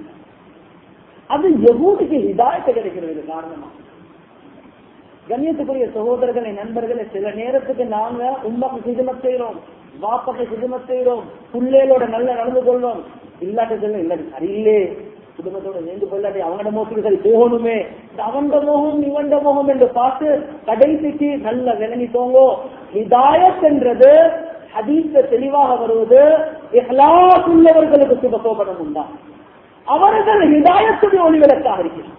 அது எவ்வளவுக்கு ஹிதாயத்தை கிடைக்கிறது காரணமா கண்ணியத்துக்குரிய சகோதரர்களை நண்பர்களை சில நேரத்துக்கு நாங்க உண்மைக்கு சிதுமத் செய்யறோம் வாப்பக்கு சிதுமத் செய்யறோம் புள்ளேலோட நல்ல நடந்து கொள்வோம் இல்லாட்டதுல இல்லாட்டி சரியில்லே குடும்பத்தோட சேர்ந்து கொள்ளாட்டி அவனோட மோசத்துக்கு சரி போகணுமே இந்த அவன்ட மோகம் இவன்ட மோகம் என்று பார்த்து கடைசிக்கு நல்ல விளங்கிக்கோங்க ஹிதாயத் என்றது ஹதீஸ்ல தெளிவாக வருவது இஹ்லாஸ் உள்ளவர்களுக்கு சுபசோபனம் உண்டா அவர்கள் ஹிதாயத்துடைய ஒளிவிளக்காக இருக்கிறார்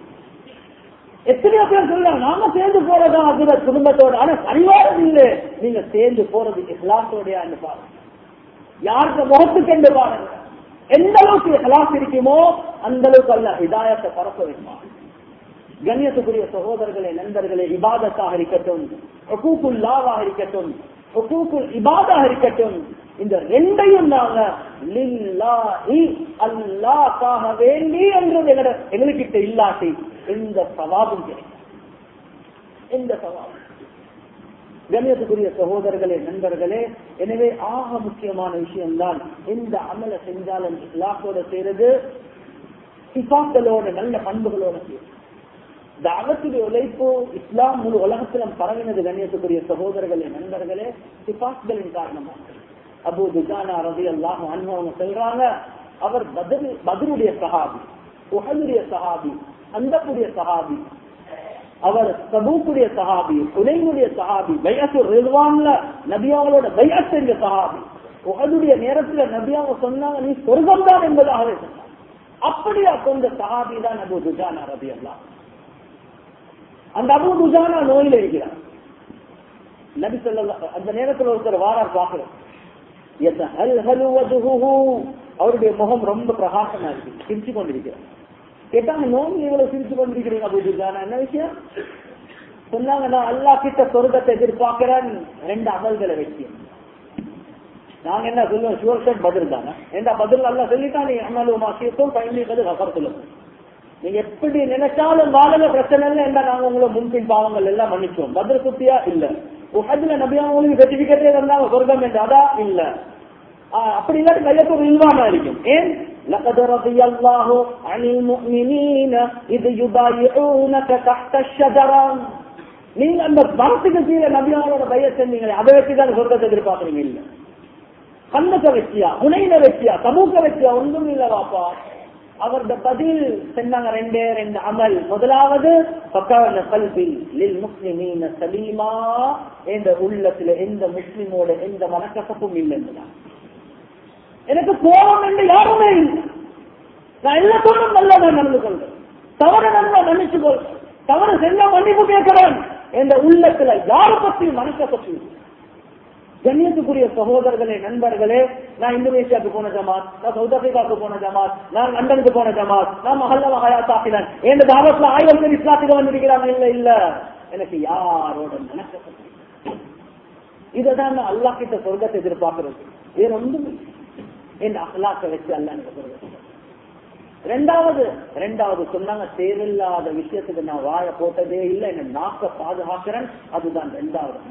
எத்தனையோ பேர் சொல்றாங்க நாம சேர்ந்து போறதா அதுல குடும்பத்தோட ஆனா சரிவாரம் இல்லை நீங்க சேர்ந்து போறது இஹ்லாசோடைய பாருங்க யாருக்கு முகத்துக்கு என்று பாருங்க எந்த அளவுக்கு இஹ்லாஸ் இருக்குமோ அந்த அளவுக்கு அல்ல ஹிதாயத்தை பரப்ப வைப்பான் கண்ணியத்துக்குரிய சகோதரர்களே நண்பர்களே இபாதத்தாக இருக்கட்டும் ஹுகூக்குல்லாவாக இருக்கட்டும் ஹுகூக்குல் இபாதாக இருக்கட்டும் இந்த ரெண்டையும் நாங்க லில்லாஹி அல்லாஹ்க்காக வேண்டி என்று எங்கட எங்ககிட்ட இல்லாட்டி எந்த சவாபும் கிடைக்கும் எந்த சவாபும் கண்ணியத்துக்குரிய சகோதரர்களே நண்பர்களே எனவே ஆக முக்கியமான விஷயம்தான் எந்த அமலை செஞ்சாலும் இஸ்லாத்தோட செய்யறது சிபாக்களோட நல்ல பண்புகளோட செய்யறது தாவத்துடைய உழைப்பு இஸ்லாம் முழு உலகத்துல பரவினது கண்ணியத்துக்குரிய சகோதரர்களே நண்பர்களே சிபாக்களின் காரணமாக அபு துஜானா ரவி அல்லாஹ் அவங்க சொல்றாங்க அவர் பதில் பதிலுடைய சஹாபி உஹலுடைய சஹாபி அந்தப்புடைய சஹாபி அவர் சபூக்குடைய சஹாபி புனைமுடைய சஹாபி பையத்து ரில்வான்ல நபியாவளோட பையத் செஞ்ச சஹாபி உஹலுடைய நேரத்துல நபியாவ சொன்னாங்க நீ சொர்க்கம் தான் என்பதாகவே சொன்னாங்க அப்படியா கொண்ட சஹாபி தான் அபு துஜானா ரவி அல்லாஹ் அந்த அபு துஜானா நோயில இருக்கிறார் நபி சொல்ல அந்த நேரத்தில் ஒருத்தர் வாரார் பாக்குறார் அவருடைய முகம் ரொம்ப பிரகாசமா இருக்கு சிரிச்சு கொண்டிருக்கிறார் கேட்டாங்க நோய் இவ்வளவு சிரிச்சு கொண்டிருக்கிறீங்க அப்படின்னு என்ன விஷயம் சொன்னாங்க நான் அல்லா கிட்ட சொர்க்கத்தை எதிர்பார்க்கிறேன் ரெண்டு அமல்களை வச்சு நாங்க என்ன சொல்லுவோம் ஷுவர் ஷர்ட் பதில் தானே ஏண்டா பதில் அல்லா சொல்லிட்டா நீ அமலும் மாசியத்தோம் பயணி பதில் அகரத்துல நீங்க எப்படி நினைச்சாலும் வாழல பிரச்சனை இல்லை என்றா நாங்க உங்களை முன்பின் பாவங்கள் எல்லாம் மன்னிச்சோம் பதில் குத்தியா இல்ல உஹதுல நபியா உங்களுக்கு சர்டிபிகேட்டே தந்தாங்க சொர்க்கம் என்று அதா இல்ல அப்படி இல்லாட்டி கையத்து ஒரு இல்வாமா இருக்கும் ஏன் لقد رضي الله عن المؤمنين إذ يبايعونك تحت الشجرة நீங்க அந்த மரத்துக்கு கீழே நபியாரோட பைய செஞ்சீங்களே அதை வச்சுதான் சொர்க்கத்தை எதிர்பார்க்கறீங்க இல்ல கண்ணக்க வெற்றியா முனையில வெற்றியா சமூக வெற்றியா ஒன்றும் இல்ல வாப்பா அவருடைய பதில் சொன்னாங்க ரெண்டே ரெண்டு அமல் முதலாவது பக்காவன கல்வி லில் முஸ்லிமீன சலீமா என்ற உள்ளத்துல எந்த முஸ்லிமோட எந்த மனக்கசப்பும் இல்லை என்பதான் எனக்கு கோபம் என்று யாருமே இல்லை நான் எல்லாத்தோடும் நல்லா நான் நடந்து கொள்றேன் தவறு நல்லா நினைச்சு கொள்றேன் தவறு செஞ்சா மன்னிப்பு கேட்கிறேன் என்ற உள்ளத்துல யாரை பற்றியும் மனக்கசப்பு இல்லை கண்ணியத்துக்குரிய சகோதரர்களே நண்பர்களே நான் இந்தோனேஷியாவுக்கு போன ஜமாத் நான் சவுத் ஆப்பிரிக்காவுக்கு போன ஜமாத் நான் லண்டனுக்கு போன ஜமாத் நான் மஹல்ல ஹயாத் ஆக்கினேன் என் தாவத்துல ஆயிரம் பேர் இஸ்லாத்துக்கு வந்திருக்கிறாங்க இல்ல இல்ல எனக்கு யாரோட மனக்கசப்பு இதைதான் நான் அல்லா கிட்ட சொர்க்கத்தை எதிர்பார்க்கிறது வேற ஒன்றும் என் அகலாக்க வச்சு அல்ல எனக்கு சொர்க்கத்தை ரெண்டாவது ரெண்டாவது சொன்னாங்க தேவையில்லாத விஷயத்துக்கு நான் வாழ போட்டதே இல்லை என்ன நாக்க பாதுகாக்கிறேன் அதுதான் ரெண்டாவது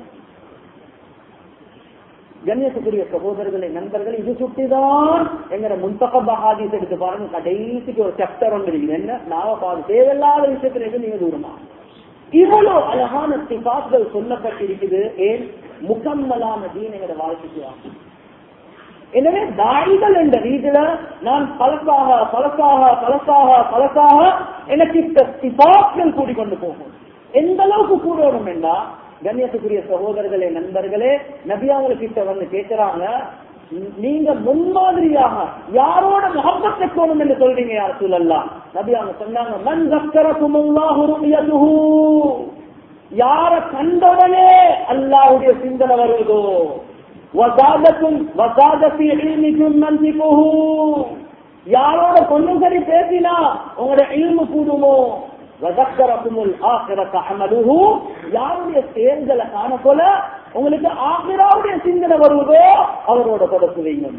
கண்ணியத்துக்குரிய சகோதரர்களை நண்பர்கள் இது சுட்டிதான் எங்கிற முன்தக ஹாதீஸ் எடுத்து பாருங்க கடைசிக்கு ஒரு சாப்டர் ஒன்று இருக்குது என்ன நாவ பாது தேவையில்லாத விஷயத்துல இருந்து நீங்க தூரமா இவ்வளவு அழகான சிபாக்கள் சொல்லப்பட்டிருக்குது ஏன் முக்கம்மலான தீன் எங்கிற வாழ்க்கைக்கு வாங்க எனவே தாய்கள் என்ற ரீதியில நான் பலசாக பலசாக பலசாக பலசாக எனக்கு இந்த சிபாக்கள் கூடிக்கொண்டு போகும் எந்த அளவுக்கு கூடணும் என்றா கண்ணியத்துக்குரிய சகோதரர்களே நண்பர்களே நபியாவங்க கிட்ட வந்து கேட்கிறாங்க நீங்க முன்மாதிரியாக யாரோட முகப்பத் வைக்கணும் என்று சொல்றீங்க யார் சூழல்லாம் நபி அவங்க சொன்னாங்க மண் சக்கரகுமுல்லாஹு யார கண்டவனே அல்லாஹுடைய சிந்தனை வருவதோ வசாதக்கும் வசாதத்தி இல்மிக்கும் மந்திப்புஹு யாரோட கொஞ்சம் சரி பேசினா உங்களோட இல்மு கூடுமோ வதக்கரக்குமுல் ஆகிரத்த அமலுஹு யாருடைய செயல்களை காண போல உங்களுக்கு ஆகிராவுடைய சிந்தனை வருவதோ அவரோட தொடர்பு வைங்க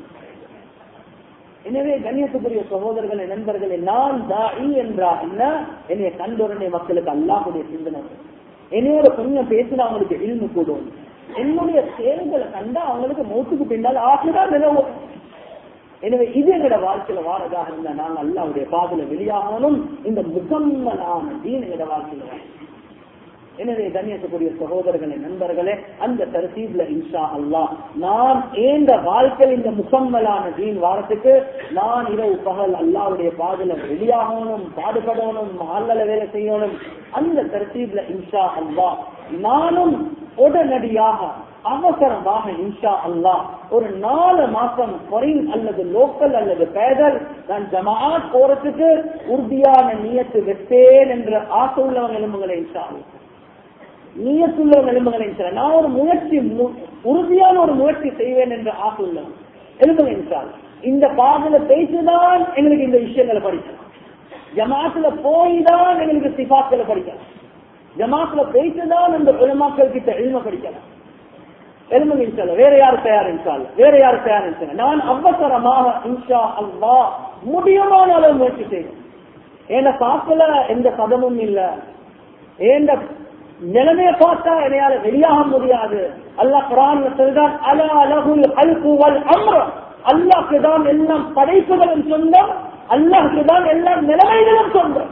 எனவே கண்ணியத்துக்குரிய சகோதரர்களே நண்பர்களே நான் தாயி என்றா என்ன என்னைய கண்டுடனே மக்களுக்கு அல்லாஹுடைய சிந்தனை என்னையோட கொஞ்சம் பேசினா அவங்களுக்கு இல்மு கூடும் என்னுடைய செயல்களை கண்டா அவங்களுக்கு மூத்துக்கு பின்னால் ஆகிரா நிலவும் எனவே இது எங்களோட வாழ்க்கையில வாரதாக இருந்தா நாங்க அல்லாவுடைய பாதையில வெளியாகணும் இந்த முகம்மலான தீன் எங்களோட வாழ்க்கையில வாழணும். எனவே கண்ணியத்துக்குரிய சகோதரர்களே நண்பர்களே அந்த தரசீப்ல இன்ஷா அல்லாஹ் நான் ஏந்த வாழ்க்கையில் இந்த முகம்மலான தீன் வாரத்துக்கு நான் இரவு பகல் அல்லாவுடைய பாதையில வெளியாகணும் பாடுபடணும் அல்லல வேலை செய்யணும் அந்த தரசீப்ல இன்ஷா அல்லாஹ் நானும் உடனடியாக அவசரமாக இன்ஷா அல்லாஹ் ஒரு நாலு மாசம் கொரின் அல்லது லோக்கல் அல்லது பேதல் நான் ஜமாத் போறதுக்கு உறுதியான நியத்து வைப்பேன் என்ற ஆசை உள்ளவங்க எலும்புகளை இன்ஷா அல்லாஹ் நீயத்துள்ள எலும்புகளை இன்ஷா அல்லாஹ். நான் ஒரு முயற்சி மு- உறுதியான ஒரு முயற்சி செய்வேன் என்ற ஆசை உள்ளவன் எலும்புகளை இன்ஷா அல்லாஹ். இந்த பாதையில பேசிதான் எங்களுக்கு இந்த விஷயங்களை படிக்கலாம் ஜமாத்துல போய் தான் எங்களுக்கு சிபாக்களை படிக்கலாம் ஜமாத்துல பேசிதான் இந்த உலமாக்கள் கிட்ட எளிமை படிக்கலாம் எலும்பு இன்ஷால்ல வேற யாரு தயார் இன்ஷால்ல வேற யாரு தயார் இன்ஷால்ல நான் அவசரமாக இன்ஷா அல்லா முடியுமான அளவு முயற்சி செய்வேன் என் காசுல எந்த பதமும் இல்ல ஏண்ட நிலைமைய பார்த்தா என்னையால வெளியாக முடியாது அல்லாஹ் குரான் சொல்றான் அலா அலகுல் அல்கு வல் அம்ர அல்லாஹ்க்கு தான் எல்லாம் படைப்புகளும் சொந்தம் அல்லாஹ்க்கு தான் எல்லாம் நிலைமைகளும் சொந்தம்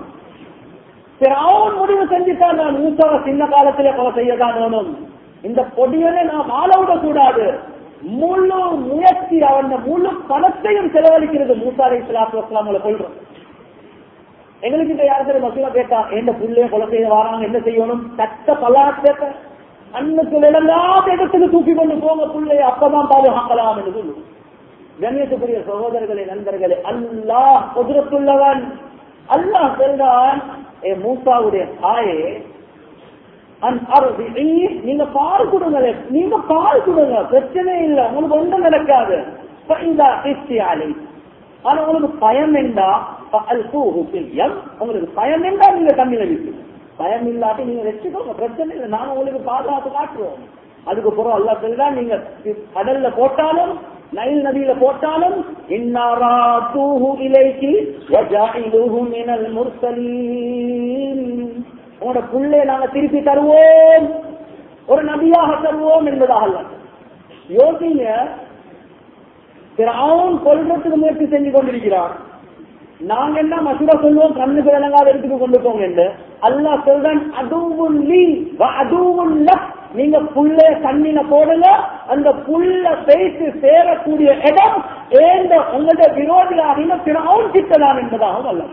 அவன் முடிவு செஞ்சுட்டான் நான் மூசாவை சின்ன காலத்திலே கொலை செய்யதான் வேணும் இந்த பொடியனை நாம் ஆள விடக்கூடாது முழு முயற்சி அவன் முழு பணத்தையும் செலவழிக்கிறது மூசா அலை சலாத்து வசலாமல கொள்றோம் எங்களுக்கு இந்த யாரும் சரி மசூலா கேட்டா எந்த புள்ளைய கொலை செய்ய வராங்க என்ன செய்யணும் சட்ட பலாத்த அன்னுக்கு விளங்காத இடத்துக்கு தூக்கி கொண்டு போங்க புள்ளைய அப்பதான் பாதுகாக்கலாம் என்று சொல்லுவோம் கண்ணியத்துக்குரிய சகோதரர்களே நண்பர்களே அல்லாஹ் குதிரத்துள்ளவன் அல்லாஹ் சொல்றான் ஏ மூசாவுடைய தாயே அன் அருதி நீங்க பால் கொடுங்க நீங்க பால் கொடுங்க பிரச்சனை இல்லை உங்களுக்கு ஒன்றும் நடக்காது فإذا خفت عليه. ஆனா உங்களுக்கு பயம் என்றா فألقوه في اليم. உங்களுக்கு பயம் என்றா நீங்க தண்ணியில விட்டு பயம் இல்லாட்டி நீங்க வச்சுக்கோங்க பிரச்சனை இல்லை நாங்க உங்களுக்கு பாதுகாத்து காட்டுறோம் அதுக்கு பிறகு அல்லா சொல்றா நீங்க கடல்ல போட்டாலும் நைல் நதியில போட்டாலும் இன்னாரா தூஹு இலைக்கு வஜாயிலுஹு மினல் முர்சலீன் உங்களோட புள்ளை நாங்க திருப்பி தருவோம் ஒரு நபியாக தருவோம் என்பதாக அல்ல யோசிங்க அவன் கொள்றதுக்கு முயற்சி செஞ்சு கொண்டிருக்கிறான் நாங்க என்ன மசூரா சொல்லுவோம் கண்ணுக்கு விளங்காத இடத்துக்கு கொண்டு போங்க என்று அல்லாஹ் சொல்றான் அதுவும் லீ அதுவும் நீங்க புல்ல கண்ணின போடுங்க அந்த புல்ல பேசி சேரக்கூடிய இடம் ஏந்த உங்களுடைய விரோதிகளாக பிறவும் சித்தலாம் என்பதாகவும் அல்ல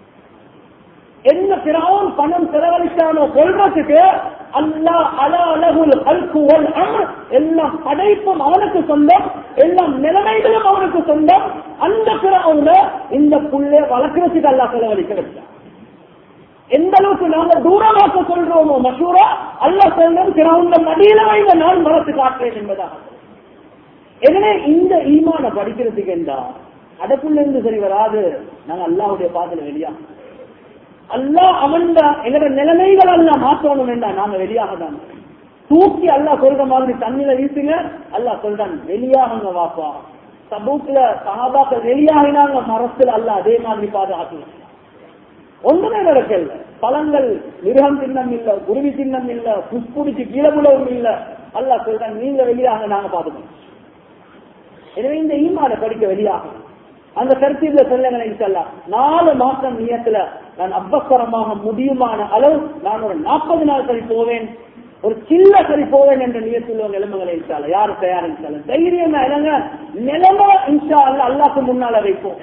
என்ன பிறவும் பணம் செலவழிச்சானோ சொல்றதுக்கு அல்லா அல அலகுல் அல்குவல் அமர் எல்லாம் படைப்பும் அவனுக்கு சொந்தம் எல்லாம் நிலைமைகளும் அவனுக்கு சொந்தம் அந்த பிறவுல இந்த புள்ளை வளர்க்கறதுக்கு அல்லா செலவழிக்க வச்சான் எந்த அளவுக்கு நாங்க தூரமாக்க சொல்றோமோ மசூரா அல்ல சொல்றோம் பிறவுண்ட மடியில வைந்த நான் மரத்து காட்டுறேன் என்பதாக எனவே இந்த ஈமான படிக்கிறதுக்கு என்றா அடக்குள்ள இருந்து சரி வராது நாங்க அல்லாவுடைய பாதல வெளியா அல்லா அவன் எங்களோட நிலைமைகள் எல்லாம் மாற்றணும் வேண்டாம் நாங்க வெளியாக தான் தூக்கி அல்லா சொல்ற மாதிரி தண்ணில வீசுங்க அல்லா சொல்றான் வெளியாகுங்க வாப்பா சமூகத்துல சகாபாக்கள் வெளியாகினாங்க மரத்துல அல்ல அதே மாதிரி பாதுகாக்கணும் ஒன்றுமே நடக்கல பழங்கள் மிருகம் சின்னம் இல்ல குருவி சின்னம் இல்ல புஷ்புடிச்சு கீழே உள்ளவரும் இல்ல அல்லா சொல்றாங்க நீங்க வெளியாக நாங்க பாத்துக்கணும் எனவே இந்த ஈமாட படிக்க வெளியாகும் அந்த கருத்தில் சொல்லுங்க இன்ஷல்லா நாலு மாசம் நியத்துல நான் அபஸ்வரமாக முடியுமான அளவு நான் ஒரு நாற்பது நாள் சரி போவேன் ஒரு சில்ல சரி போவேன் என்ற நியத்துள்ளவங்க எலும்புகளை இன்ஷால யாரு தயார் இன்ஷால தைரியம் இளங்க நிலைமை இன்ஷா அல்ல அல்லாக்கு முன்னால வைப்போம்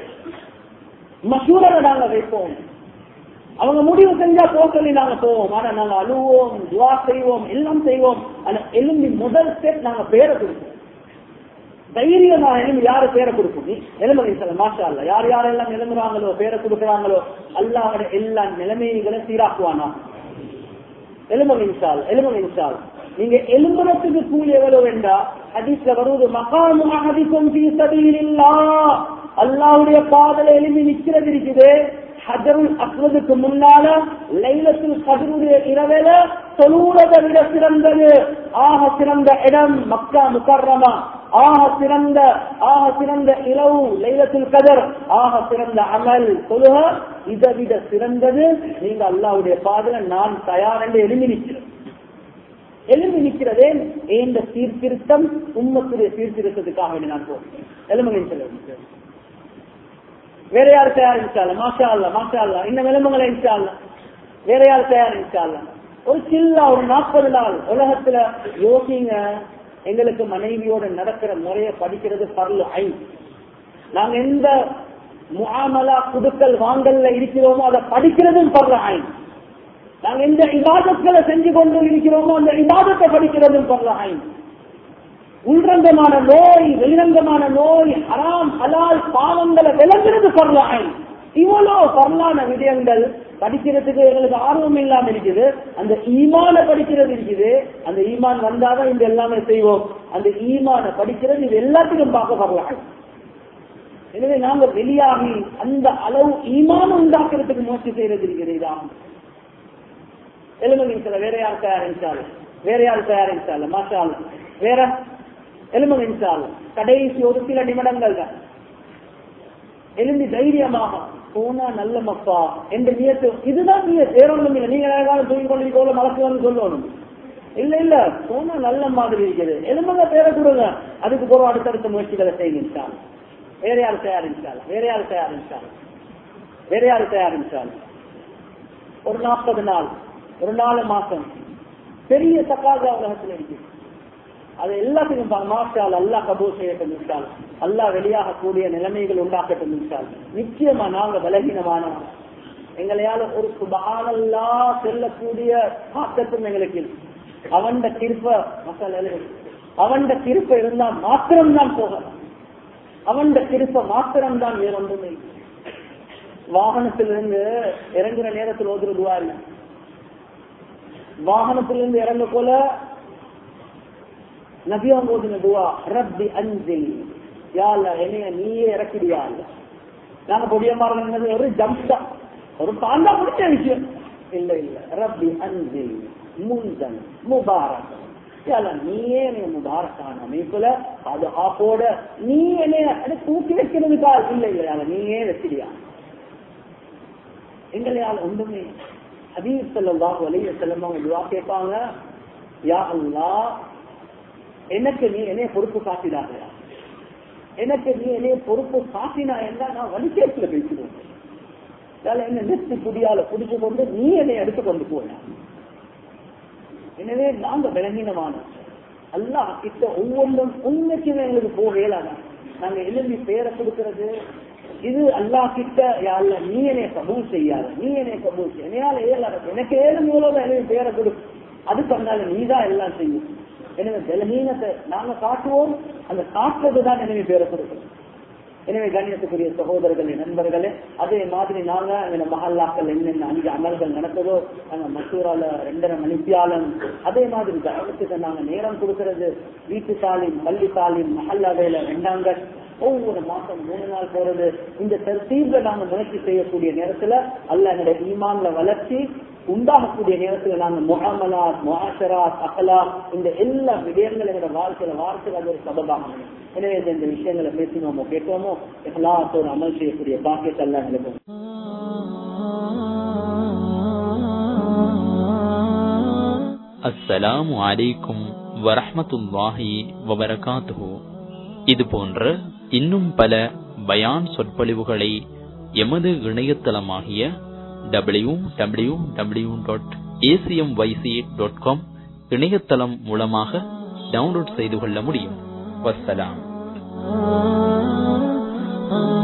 மசூரரை நாங்க வைப்போம் அவங்க முடிவு செஞ்சா போக சொல்லி நாங்க போவோம் ஆனா நாங்க அழுவோம் துவா செய்வோம் எல்லாம் செய்வோம் ஆனா எலும்பி முதல் ஸ்டெப் நாங்க பேரை கொடுப்போம் தைரியமா எலும்பி யாரு பேரை கொடுக்கும் எலும்புரை சொல்ல மாஷா அல்ல யார் யாரெல்லாம் எலும்புறாங்களோ பேரை கொடுக்குறாங்களோ அல்லாவோட எல்லா நிலைமைகளை சீராக்குவானா எலும்புரை இன்சால் எலும்புரை இன்சால் நீங்க எலும்புறத்துக்கு கூலி எவ்வளவு வேண்டா ஹதீஸ்ல வருவது மகாமு அகதிக்கும் இல்லா அல்லாவுடைய பாதல எலும்பி நிக்கிறது இருக்குது ஹஜருல் அஸ்வதுக்கு முன்னால லைலத்தில் கதருடைய இரவேல தொழுவதை விட சிறந்தது ஆக சிறந்த இடம் மக்கா முக்கர்ரமா ஆக சிறந்த ஆக சிறந்த இரவு லைலத்தில் கதர் ஆக சிறந்த அமல் தொழுக இதை விட சிறந்தது நீங்க அல்லாவுடைய பாதல நான் தயார் என்று எழுதி நிற்கிறேன் எழுந்து நிற்கிறதே இந்த சீர்திருத்தம் உம்மத்துடைய சீர்திருத்தத்துக்காக வேண்டி நான் போகிறேன் எலும்புகளின் செல்ல வேற யார் தயார் இன்ஷால்ல மாஷா அல்ல மாஷா அல்ல இந்த விளம்பங்களை இன்ஷால்ல வேற யார் தயார் இன்ஷால்ல ஒரு சில்லா ஒரு நாற்பது நாள் உலகத்துல யோசிங்க எங்களுக்கு மனைவியோட நடக்கிற முறையை படிக்கிறது பரல் ஐ நாங்க எந்த முகாமலா குடுக்கல் வாங்கல்ல இருக்கிறோமோ அதை படிக்கிறதும் பரல ஐ நாங்க எந்த இபாதத்களை செஞ்சு கொண்டு இருக்கிறோமோ அந்த இபாதத்தை படிக்கிறதும் பரல ஐ உள்ரங்கமான நோய் வெளிரங்கமான நோய் ஹராம் ஹலால் பாவங்களை விளங்குறது பரலாய் இவ்வளவு பரலான விடயங்கள் படிக்கிறதுக்கு எங்களுக்கு ஆர்வம் இல்லாம இருக்குது அந்த ஈமான படிக்கிறது இருக்குது அந்த ஈமான் வந்தாதான் இந்த எல்லாமே செய்வோம் அந்த ஈமான படிக்கிறது இது எல்லாத்துக்கும் பார்க்க வரலாம் எனவே நாங்க வெளியாகி அந்த அளவு ஈமான உண்டாக்குறதுக்கு முயற்சி செய்யறது இருக்குது இதான் எலும்பு சில வேற யார் தயாரிச்சாலும் வேற யார் தயாரிச்சாலும் மாஷா வேற எலும்பு இன்சால் கடைசி ஒரு சில நிமிடங்கள் தான் எழுந்தி தைரியமாக போனா நல்ல மப்பா என்ற நியத்து இதுதான் நீங்க சேரணும் இல்லை நீங்க அழகான தூங்கி கொண்டிருக்கோல மலக்குவான்னு சொல்லணும் இல்ல இல்ல போனா நல்ல மாதிரி இருக்குது எலும்புங்க பேரை கொடுங்க அதுக்கு போற அடுத்தடுத்த முயற்சிகளை செய்கின்றான் வேற யார் தயாரிச்சால் வேற யார் தயாரிச்சால் வேற யார் தயாரிச்சால் ஒரு நாற்பது நாள் ஒரு நாலு மாசம் பெரிய தக்காக உலகத்தில் இருக்குது அது எல்லாத்துக்கும் மாற்றால் அல்லா கபூர் செய்யட்டும் விட்டால் அல்லா வெளியாக கூடிய நிலைமைகள் உண்டாக்கட்டும் விட்டால் நிச்சயமா நாங்க பலகீனமானவன் எங்களையால ஒரு சுபானல்லா செல்லக்கூடிய ஆக்கத்தும் எங்களுக்கு அவன் திருப்ப மக்கள் அவன் திருப்ப இருந்தால் மாத்திரம் தான் போகலாம் அவன் திருப்ப மாத்திரம் தான் வேற ஒன்றுமே வாகனத்திலிருந்து இறங்குற நேரத்தில் ஓதுறதுவா இல்லை வாகனத்திலிருந்து இறங்க போல நபியாங்க ஓதுன துவா ரப்பி அஞ்சில் யாழ்ல என்னைய நீயே இறக்கிடியா இல்ல நாங்க பொடியமாறது ஒரு ஜம்ப் தான் ஒரு பாண்டா முடிச்ச விஷயம் இல்ல இல்ல ரப்பி அஞ்சில் முந்தன் முபாரக் யாழ்ல நீயே என்னைய முபாரக்கான அமைப்புல அது ஆப்போட நீ என்னைய தூக்கி வைக்கிறதுக்கா இல்ல இல்ல யாழ நீயே வச்சிடியா எங்களையால் ஒன்றுமே ஹபீப் செல்லம் வலிய செல்லம் அவங்க துவா கேட்பாங்க யா அல்லா எனக்கு நீ என்னைய பொறுப்பு காட்டினாங்க எனக்கு நீ என்னைய பொறுப்பு காட்டினா என்ன நான் வலிக்கேட்டில் பேசுவேன் அதனால என்ன நெத்தி புடியால புடிச்சு கொண்டு நீ என்னை எடுத்து கொண்டு போன எனவே நாங்க விலகினமான அல்லாஹ் கிட்ட ஒவ்வொன்றும் உண்மைக்குமே எங்களுக்கு போக இயலாத நாங்க எழுதி பேரை கொடுக்கிறது இது அல்லாஹ் கிட்ட யாழ்ல நீ என்னை கபூல் செய்யாத நீ என்னை கபூல் செய்ய என்னையால இயலாத எனக்கு ஏழும் மூலம் எனக்கு பேரை கொடு அது பண்ணால நீதான் எல்லாம் செய்யும் எனவே பலகீனத்தை நாங்க காட்டுவோம் அந்த காட்டுறது தான் எனவே பேரை கொடுக்கணும் எனவே கண்ணியத்துக்குரிய சகோதரர்களே நண்பர்களே அதே மாதிரி நாங்க எங்க மஹல்லாக்கள் என்னென்ன அஞ்சு அமல்கள் நடக்குதோ நாங்க மசூரால ரெண்டரை மணித்தியாலம் அதே மாதிரி தகவலுக்கு நாங்க நேரம் கொடுக்கறது வீட்டு தாலிம் பள்ளி தாலிம் மஹல்லா வேலை ரெண்டாங்க ஒவ்வொரு மாசம் மூணு நாள் போறது இந்த தர்த்தீப்ல நாங்க முயற்சி செய்யக்கூடிய நேரத்துல அல்ல எங்களுடைய ஈமான்ல வளர்ச்சி உண்டாகக்கூடிய நேரத்துல நாங்க முகமலாத் முகாசராத் அகலா இந்த எல்லா விடயங்களும் எங்களோட வாழ்க்கையில வாழ்க்கையில அது ஒரு சபபாக எனவே இந்த விஷயங்களை பேசினோமோ கேட்டோமோ எல்லாத்தோடு அமல் செய்யக்கூடிய பாக்கியத்தை எல்லாம் எங்களுக்கு அஸ்ஸலாமு அலைக்கும் வரஹ்மத்துல்லாஹி வபரகாத்துஹு இது போன்ற இன்னும் பல பயான் சொற்பொழிவுகளை எமது இணையதளமாகிய W W W dot ACM YC dot com இணையதளம் மூலமாக டவுன்லோட் செய்து கொள்ள முடியும் வஸ்ஸலாம்